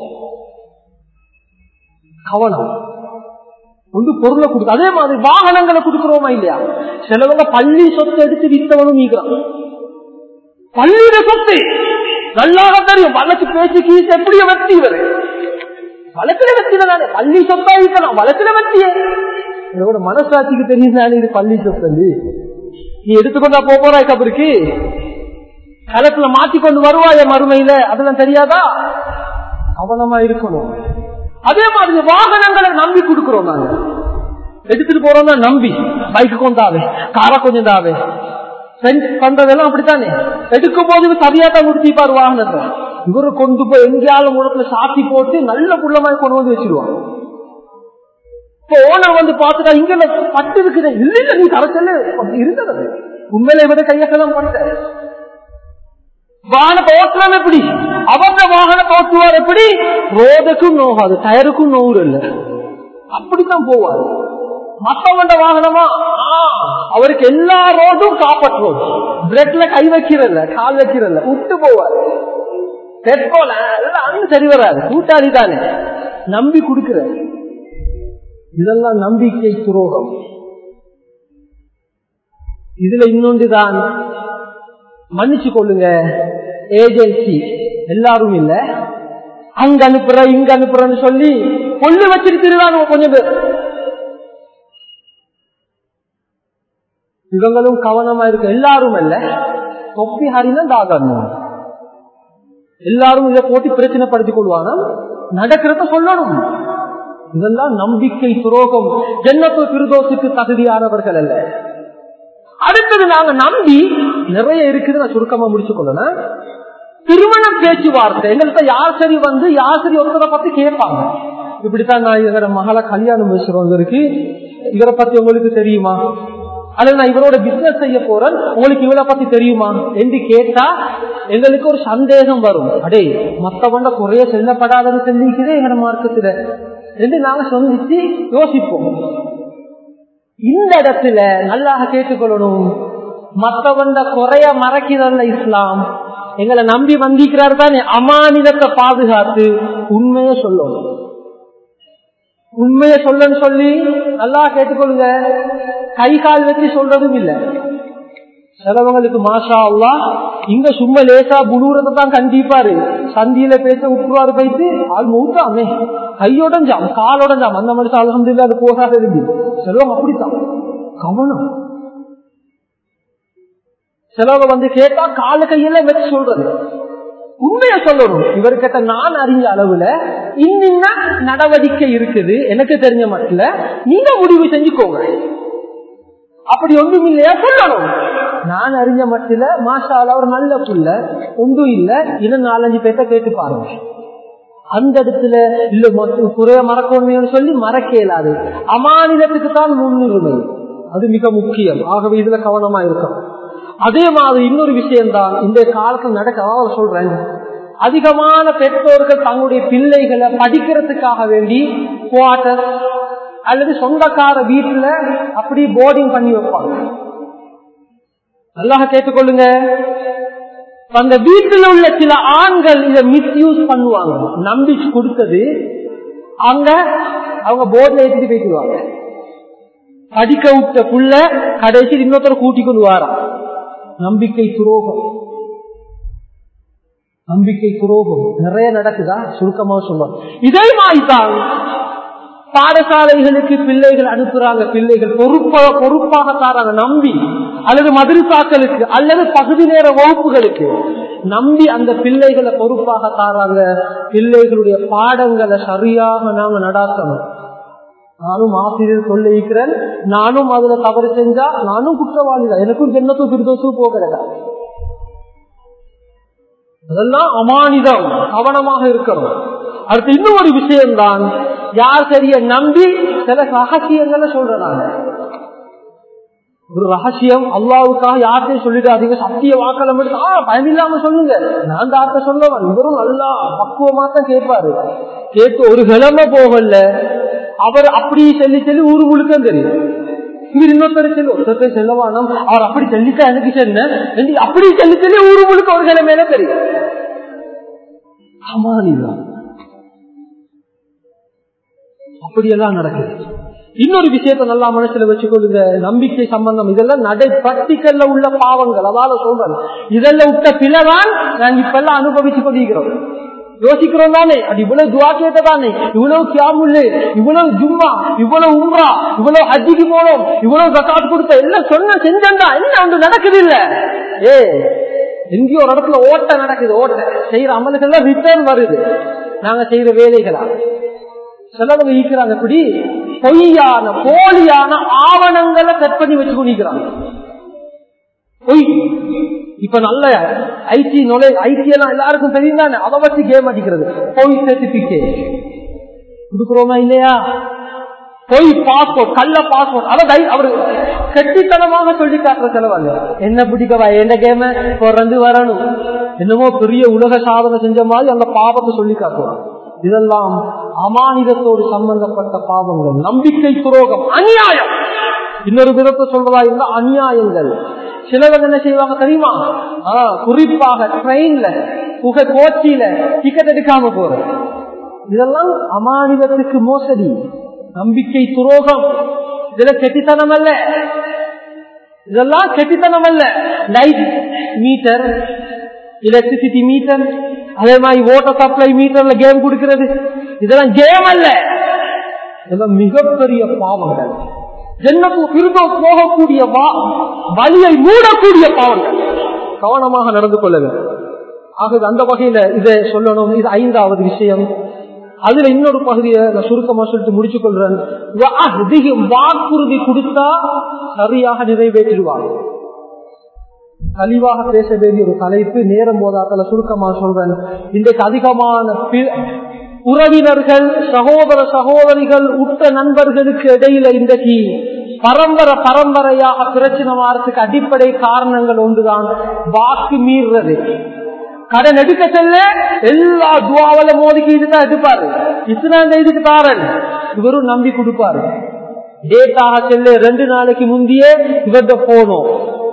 கவனம் ஒன்று பொருளை கொடுக்க அதே மாதிரி வாகனங்களை கொடுக்கிறோமா இல்லையா சிலவங்க பள்ளி சொத்து எடுத்து வித்தவனும் நீக்கிறான் பள்ளியிட சொத்து நல்லாக தெரியும் வழக்கு பேச்சு கீசு எப்படியோ வெற்றி இவரு வழக்கில வெற்றி தானே பள்ளி சொத்தா இருக்கலாம் வழக்கில வெற்றியே இதோட மனசாட்சிக்கு தெரியுதானே இது பள்ளி சொத்து நீ எடுத்துக்கொண்டா போறாய் கபருக்கு களத்துல மாட்டிக்கொண்டு வருவாய மறுமையில அதெல்லாம் தெரியாதா கவனமா இருக்கணும் அதே மாதிரி வாகனங்களை நம்பி கொடுக்கிறோம் நாங்க எடுத்துட்டு போறோம் தான் நம்பி பைக்கு கொண்டாவே காரை கொஞ்சம் தாவே பண்றதெல்லாம் அப்படித்தானே எடுக்கும் போது சரியா தான் முடிச்சிப்பாரு வாகனத்தை இவரு கொண்டு போய் எங்கேயாலும் முடத்துல சாத்தி போட்டு நல்ல புள்ளமாய் கொண்டு வந்து வச்சிருவாங்க இப்போ ஓனர் வந்து பார்த்துட்டா இங்க பட்டு இருக்குது இல்ல இல்ல நீ கரைச்சல் இருந்தது உண்மையில இவரை கையக்கெல்லாம் பண்ண வாகனத்தை ஓட்டலாம் எப்படி அவங்க வாகனத்தை ஓட்டுவார் எப்படி ரோடுக்கும் நோகாது டயருக்கும் நோவு இல்ல அப்படித்தான் போவார் மத்தவண்ட வாகனமா அவருக்கு எல்லா ரோடும் காப்பட் ரோடு பிரெட்ல கை வைக்கிறல்ல கால் வைக்கிறல்ல விட்டு போவார் பெட்ரோல எல்லாம் அங்க சரி வராது கூட்டாளி தானே நம்பி கொடுக்கிற இதெல்லாம் நம்பிக்கை துரோகம் இதுல இன்னொன்றுதான் மன்னிச்சு கொள்ளுங்க ஏஜென்சி எல்லாரும் இல்ல அங்க அனுப்புற இங்க அனுப்புறன்னு சொல்லி கொள்ளு வச்சுட்டு திருவாங்க கொஞ்சம் பேர் இவங்களும் கவனமா இருக்கு எல்லாரும் இல்ல தொப்பி ஹரினா தாகணும் எல்லாரும் இதை போட்டு பிரச்சனை படுத்திக் கொள்வாங்க நடக்கிறத சொல்லணும் இதெல்லாம் நம்பிக்கை துரோகம் ஜன்னத்து திருதோசுக்கு தகுதியானவர்கள் அல்ல அடுத்தது நாங்க நம்பி நிறைய இருக்குது நான் சுருக்கமா முடிச்சு கொள்ளணும் திருமண பேச்சுவார்த்தை எங்கள்கிட்ட யார் சரி வந்து யார் சரி ஒருத்தரை பத்தி கேட்பாங்க இப்படித்தான் நான் இவர மகள கல்யாணம் பேசுறவங்க இருக்கு இவரை பத்தி உங்களுக்கு தெரியுமா அல்லது நான் இவரோட பிசினஸ் செய்ய போறேன் உங்களுக்கு இவரை பத்தி தெரியுமா என்று கேட்டா எங்களுக்கு ஒரு சந்தேகம் வரும் அடே மத்தவண்ட குறைய செல்லப்படாதன்னு சொல்லிக்கிறே எங்க மார்க்கத்துல என்று நாங்க சொந்திச்சு யோசிப்போம் இந்த இடத்துல நல்லாக கேட்டுக்கொள்ளணும் மத்தவண்ட குறைய மறக்கிறல்ல இஸ்லாம் எங்களை நம்பி வந்திக்கிறார் தானே அமானிதத்தை பாதுகாத்து உண்மையை சொல்லணும் உண்மையை சொல்லன்னு சொல்லி நல்லா கேட்டுக்கொள்ளுங்க கை கால் வச்சு சொல்றதும் இல்ல சிலவங்களுக்கு மாஷா அல்லா இங்க சும்மா லேசா புழுறதை தான் கண்டிப்பாரு சந்தியில பேச விட்டுருவாரு போயிட்டு ஆள் மூத்தாமே கையோடஞ்சாம் காலோடஞ்சாம் அந்த மனுஷன் அலமதுல அது போகாத இருந்து சிலவங்க அப்படித்தான் கவனம் சிலவங்க வந்து கேட்டா கால கையில வச்சு சொல்றது உண்மைய சொல்லணும் இவர்கிட்ட நான் அறிஞ்ச அளவுல இன்னின்ன நடவடிக்கை இருக்குது எனக்கு தெரிஞ்ச மட்டும் நீங்க முடிவு செஞ்சுக்கோங்க அப்படி ஒன்றும் இல்லையா சொல்லணும் நான் அறிஞ்ச மட்டில மாஷால ஒரு நல்ல புள்ள ஒன்றும் இல்ல இன்னும் நாலஞ்சு பேர்த்த கேட்டு பாருங்க அந்த இடத்துல இல்ல குறைய மறக்கணும்னு சொல்லி மறக்க இயலாது அமானிதத்துக்கு தான் முன்னுரிமை அது மிக முக்கியம் ஆகவே இதுல கவனமா இருக்கும் அதே மாதிரி இன்னொரு விஷயம்தான் இந்த காலத்துல நடக்க அதாவது சொல்றேன் அதிகமான பெற்றோர்கள் தங்களுடைய பிள்ளைகளை படிக்கிறதுக்காக வேண்டி குவார்டர் அல்லது சொந்தக்கார வீட்டுல அப்படி போர்டிங் பண்ணி வைப்பாங்க நல்லாக கேட்டுக்கொள்ளுங்க அந்த வீட்டில் உள்ள சில ஆண்கள் இதை மிஸ்யூஸ் பண்ணுவாங்க நம்பி கொடுத்தது அங்க அவங்க போர்டில் ஏற்றிட்டு போயிடுவாங்க படிக்க விட்ட புள்ள கடைசி இன்னொருத்தர கூட்டிக் கொண்டு வாரான் நம்பிக்கை துரோகம் நம்பிக்கை துரோகம் நிறைய நடக்குதா சுருக்கமா சொல்லுவாங்க இதே மாதிரிதான் பாடசாலைகளுக்கு பிள்ளைகள் அனுப்புறாங்க பிள்ளைகள் பொறுப்பாக பொறுப்பாக தாராங்க நம்பி அல்லது மதுரசாக்களுக்கு அல்லது பகுதி நேர வகுப்புகளுக்கு நம்பி அந்த பிள்ளைகளை பொறுப்பாக தாராங்க பிள்ளைகளுடைய பாடங்களை சரியாக நாங்க நடாத்தணும் நானும் ஆசிரியர் சொல்லிக்கிறேன் நானும் அதுல தவறு செஞ்சா நானும் குற்றவாளி தான் எனக்கும் ஜென்னத்தும் திருதோசும் போகிறதா அதெல்லாம் அமானிதம் கவனமாக இருக்கணும் அடுத்து இன்னும் ஒரு விஷயம்தான் யார் சரிய நம்பி சில ரகசியங்களை சொல்றாங்க ஒரு ரகசியம் அல்லாவுக்காக யார்கிட்டையும் சொல்லிடாதீங்க சத்திய வாக்களம் எடுத்து ஆ பயமில்லாம சொல்லுங்க நான் தாத்த சொல்லவன் இவரும் நல்லா பக்குவமா தான் கேட்பாரு கேட்டு ஒரு கிழமை போகல அவர் அப்படி சொல்லி சொல்லி ஊரு முழுக்க தெரியும் இவர் இன்னொருத்தர் சொல்லி ஒருத்தர் செல்லவானம் அவர் அப்படி சொல்லிட்டா எனக்கு சொன்ன அப்படி சொல்லி சொல்லி ஊரு முழுக்க ஒரு கிழமையில தெரியும் அமானிதான் அப்படியெல்லாம் நடக்குது இன்னொரு விஷயத்த நல்லா மனசுல வச்சுக்கொள்ளுங்க நம்பிக்கை சம்பந்தம் இதெல்லாம் நடை பிராக்டிக்கல்ல உள்ள பாவங்கள் அதால சொல்றேன் இதெல்லாம் விட்ட பிழைதான் நாங்க இப்ப எல்லாம் அனுபவிச்சு கொண்டிருக்கிறோம் யோசிக்கிறோம் தானே அது இவ்வளவு துவா கேட்ட தானே இவ்வளவு கியாமுல்லு இவ்வளவு ஜும்மா இவ்வளவு உம்ரா இவ்வளவு ஹஜ்ஜிக்கு போனோம் இவ்வளவு ஜக்காத் கொடுத்த எல்லாம் சொன்ன செஞ்சா என்ன ஒன்று நடக்குது இல்ல ஏ எங்கேயோ ஒரு இடத்துல ஓட்ட நடக்குது ஓட்ட செய்யற அமலுக்கெல்லாம் ரிட்டர்ன் வருது நாங்க செய்யற வேலைகளா சிலவங்க ஈக்கிறாங்க இப்படி பொய்யான போலியான ஆவணங்களை செட் பண்ணி வச்சு கொண்டிருக்கிறாங்க பொய் இப்ப நல்ல ஐடி நுழை ஐடி எல்லாம் எல்லாருக்கும் தெரியும் தானே அதை வச்சு கேம் அடிக்கிறது பொய் சர்டிபிகேட் கொடுக்குறோமா இல்லையா பொய் பாஸ்போர்ட் கள்ள பாஸ்போர்ட் அதை அவரு கெட்டித்தனமாக சொல்லி காட்டுற செலவாங்க என்ன பிடிக்கவா என்ன கேம பிறந்து வரணும் என்னமோ பெரிய உலக சாதனை செஞ்ச மாதிரி அந்த பாவத்தை சொல்லி காட்டுவாங்க இதெல்லாம் அமானிதத்தோடு சம்பந்தப்பட்ட பாவங்கள் நம்பிக்கை துரோகம் அநியாயம் இன்னொரு விதத்தை சொல்வதா இருந்தா அநியாயங்கள் சிலவங்க என்ன செய்வாங்க தெரியுமா குறிப்பாக ட்ரெயின்ல புகை கோச்சியில டிக்கெட் எடுக்காம போற இதெல்லாம் அமானிதத்துக்கு மோசடி நம்பிக்கை துரோகம் இதுல கெட்டித்தனம் அல்ல இதெல்லாம் கெட்டித்தனம் அல்ல லைட் மீட்டர் எலக்ட்ரிசிட்டி மீட்டர் அதே மாதிரி வாட்டர் சப்ளை மீட்டர்ல கேம் கொடுக்கிறது இதெல்லாம் கேம் அல்ல இதெல்லாம் மிகப்பெரிய பாவங்கள் ஜென்னப்பு திரும்ப போகக்கூடிய வழியை மூடக்கூடிய பாவங்கள் கவனமாக நடந்து கொள்ள வேண்டும் ஆகவே அந்த வகையில இதை சொல்லணும் இது ஐந்தாவது விஷயம் அதுல இன்னொரு பகுதியை நான் சுருக்கமா சொல்லிட்டு முடிச்சு கொள்றேன் வாக்குறுதி கொடுத்தா சரியாக நிறைவேற்றிடுவாங்க தெளிவாக பேச வேண்டிய ஒரு தலைப்பு நேரம் போதாத்தல சுருக்கமா சொல்றேன் இன்றைக்கு அதிகமான உறவினர்கள் சகோதர சகோதரிகள் உற்ற நண்பர்களுக்கு இடையில இன்றைக்கு பரம்பரை பரம்பரையாக பிரச்சனை மாறதுக்கு அடிப்படை காரணங்கள் ஒன்றுதான் வாக்கு மீறுறது கடன் எடுக்க செல்ல எல்லா துவாவல மோதிக்கிட்டு தான் எடுப்பாரு இத்தனாம் இதுக்கு தாரன் இவரும் நம்பி கொடுப்பாரு டேட்டாக செல்ல ரெண்டு நாளைக்கு முந்தையே இவர்கிட்ட போனோம்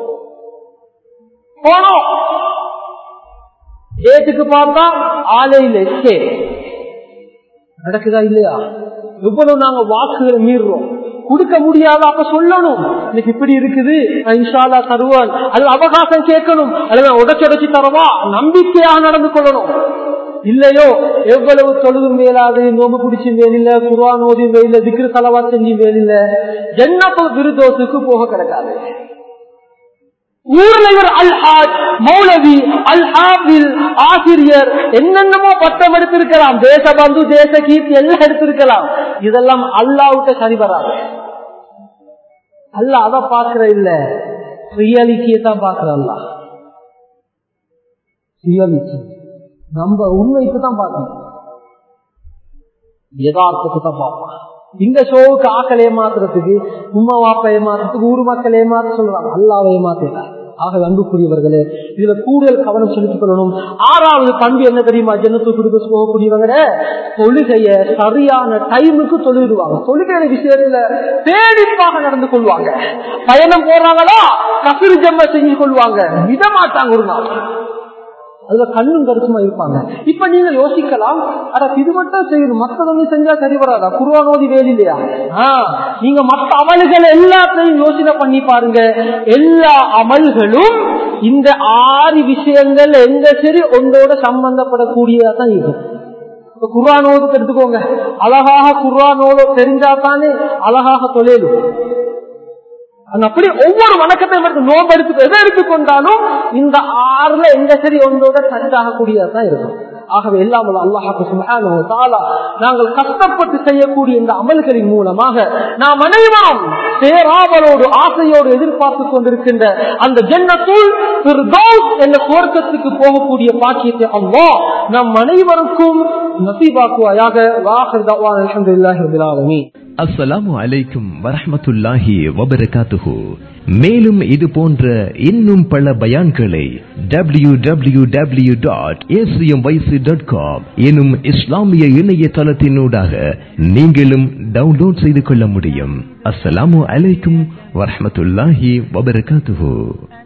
போனோம் டேட்டுக்கு பார்த்தா ஆலையில் எஸ்கே நடக்குதா இல்லையா எவ்வளவு நாங்க வாக்குகளை மீறுறோம் கொடுக்க முடியாத அப்ப சொல்லணும் இன்னைக்கு இப்படி இருக்குது இன்ஷாலா தருவான் அது அவகாசம் கேட்கணும் அல்லது உடச்சுடைச்சு தரவா நம்பிக்கையாக நடந்து கொள்ளணும் இல்லையோ எவ்வளவு தொழுதும் மேலாது நோம்பு பிடிச்சும் வேலில்ல குருவான் ஓதியும் வேலில்ல திக்ரு தலவா செஞ்சும் வேலில்ல ஜன்னப்ப விருதோசுக்கு போக கிடக்காது ஊர்ல இவர் அல்ஹாஜ் மௌலவி அல்ஹாபில் ஆசிரியர் என்னென்னமோ பட்டம் எடுத்திருக்கலாம் தேச பந்து தேச கீர்த்தி எல்லாம் எடுத்திருக்கலாம் இதெல்லாம் அல்லாவுட்ட சரி வராது அல்ல அத பாக்குற இல்ல ரியாலிட்டியை தான் பாக்குற அல்ல ரியாலிட்டி நம்ம உண்மைக்கு தான் பார்க்கணும் யதார்த்தத்தை தான் பார்ப்போம் இந்த ஷோவுக்கு ஆக்கள் ஏமாத்துறதுக்கு உமா வாப்ப ஏமாத்துறதுக்கு ஊர் மக்கள் ஏமாத்த சொல்றாங்க அல்லாவை ஏமாத்திட்டார் ஆக அன்புக்குரியவர்களே இதுல கூடுதல் கவனம் செலுத்திக் கொள்ளணும் ஆறாவது பண்பு என்ன தெரியுமா ஜன்னத்து குடும்ப போகக்கூடியவங்க தொழுகைய சரியான டைமுக்கு தொழுவிடுவாங்க தொழுகை விஷயத்துல தேடிப்பாக நடந்து கொள்வாங்க பயணம் போறாங்களா கசிறு ஜம்ம செஞ்சு கொள்வாங்க விடமாட்டாங்க ஒரு நாள் அதுல கண்ணும் கருத்துமா இருப்பாங்க இப்ப நீங்க யோசிக்கலாம் அட இது மட்டும் செய்யணும் மத்தவங்க செஞ்சா சரி வராதா குருவானோதி வேலை இல்லையா ஆஹ் நீங்க மத்த அமல்கள் எல்லாத்தையும் யோசனை பண்ணி பாருங்க எல்லா அமல்களும் இந்த ஆறு விஷயங்கள் எங்க சரி ஒன்றோட சம்பந்தப்படக்கூடியதா தான் இருக்கும் இப்ப குர்ஆனோதுக்கு எடுத்துக்கோங்க அழகாக குர்ஆனோடு தெரிஞ்சா தானே அழகாக தொழிலும் அப்படி ஒவ்வொரு வணக்கத்தையும் எடுத்து நோம்பு எடுத்து எதை எடுத்துக்கொண்டாலும் இந்த ஆறுல எங்க சரி ஒன்றோட டச் ஆகக்கூடியதான் இருக்கும் ஆகவே எல்லாம் அல்லாஹாக்கு சுபஹானஹு வ தஆலா நாங்கள் கஷ்டப்பட்டு செய்யக்கூடிய இந்த அமல்களின் மூலமாக நாம் அனைவரும் பேராவலோடு ஆசையோடு எதிர்பார்த்து கொண்டிருக்கின்ற அந்த ஜன்னத்துள் ஃபிர்தௌஸ் என்ற சுவர்க்கத்துக்கு போகக்கூடிய பாக்கியத்தை அல்லாஹ் நம் அனைவருக்கும் நசீபாக்குவாயாக வாஹர் தவான் அல்ஹம்துலில்லாஹி ரபில் ஆலமீன் அஸ்ஸலாமு அலைக்கும் வரஹ்மத்துல்லாஹி வபரகாத்துஹு மேலும் இது போன்ற இன்னும் பல பயான்களை W W W dot dot com எனும் இஸ்லாமிய இணையதளத்தினூடாக நீங்களும் டவுன்லோட் செய்து கொள்ள முடியும் அஸ்ஸலாமு அலைக்கும் வரஹ்மத்துல்லாஹி வபரகாத்துஹு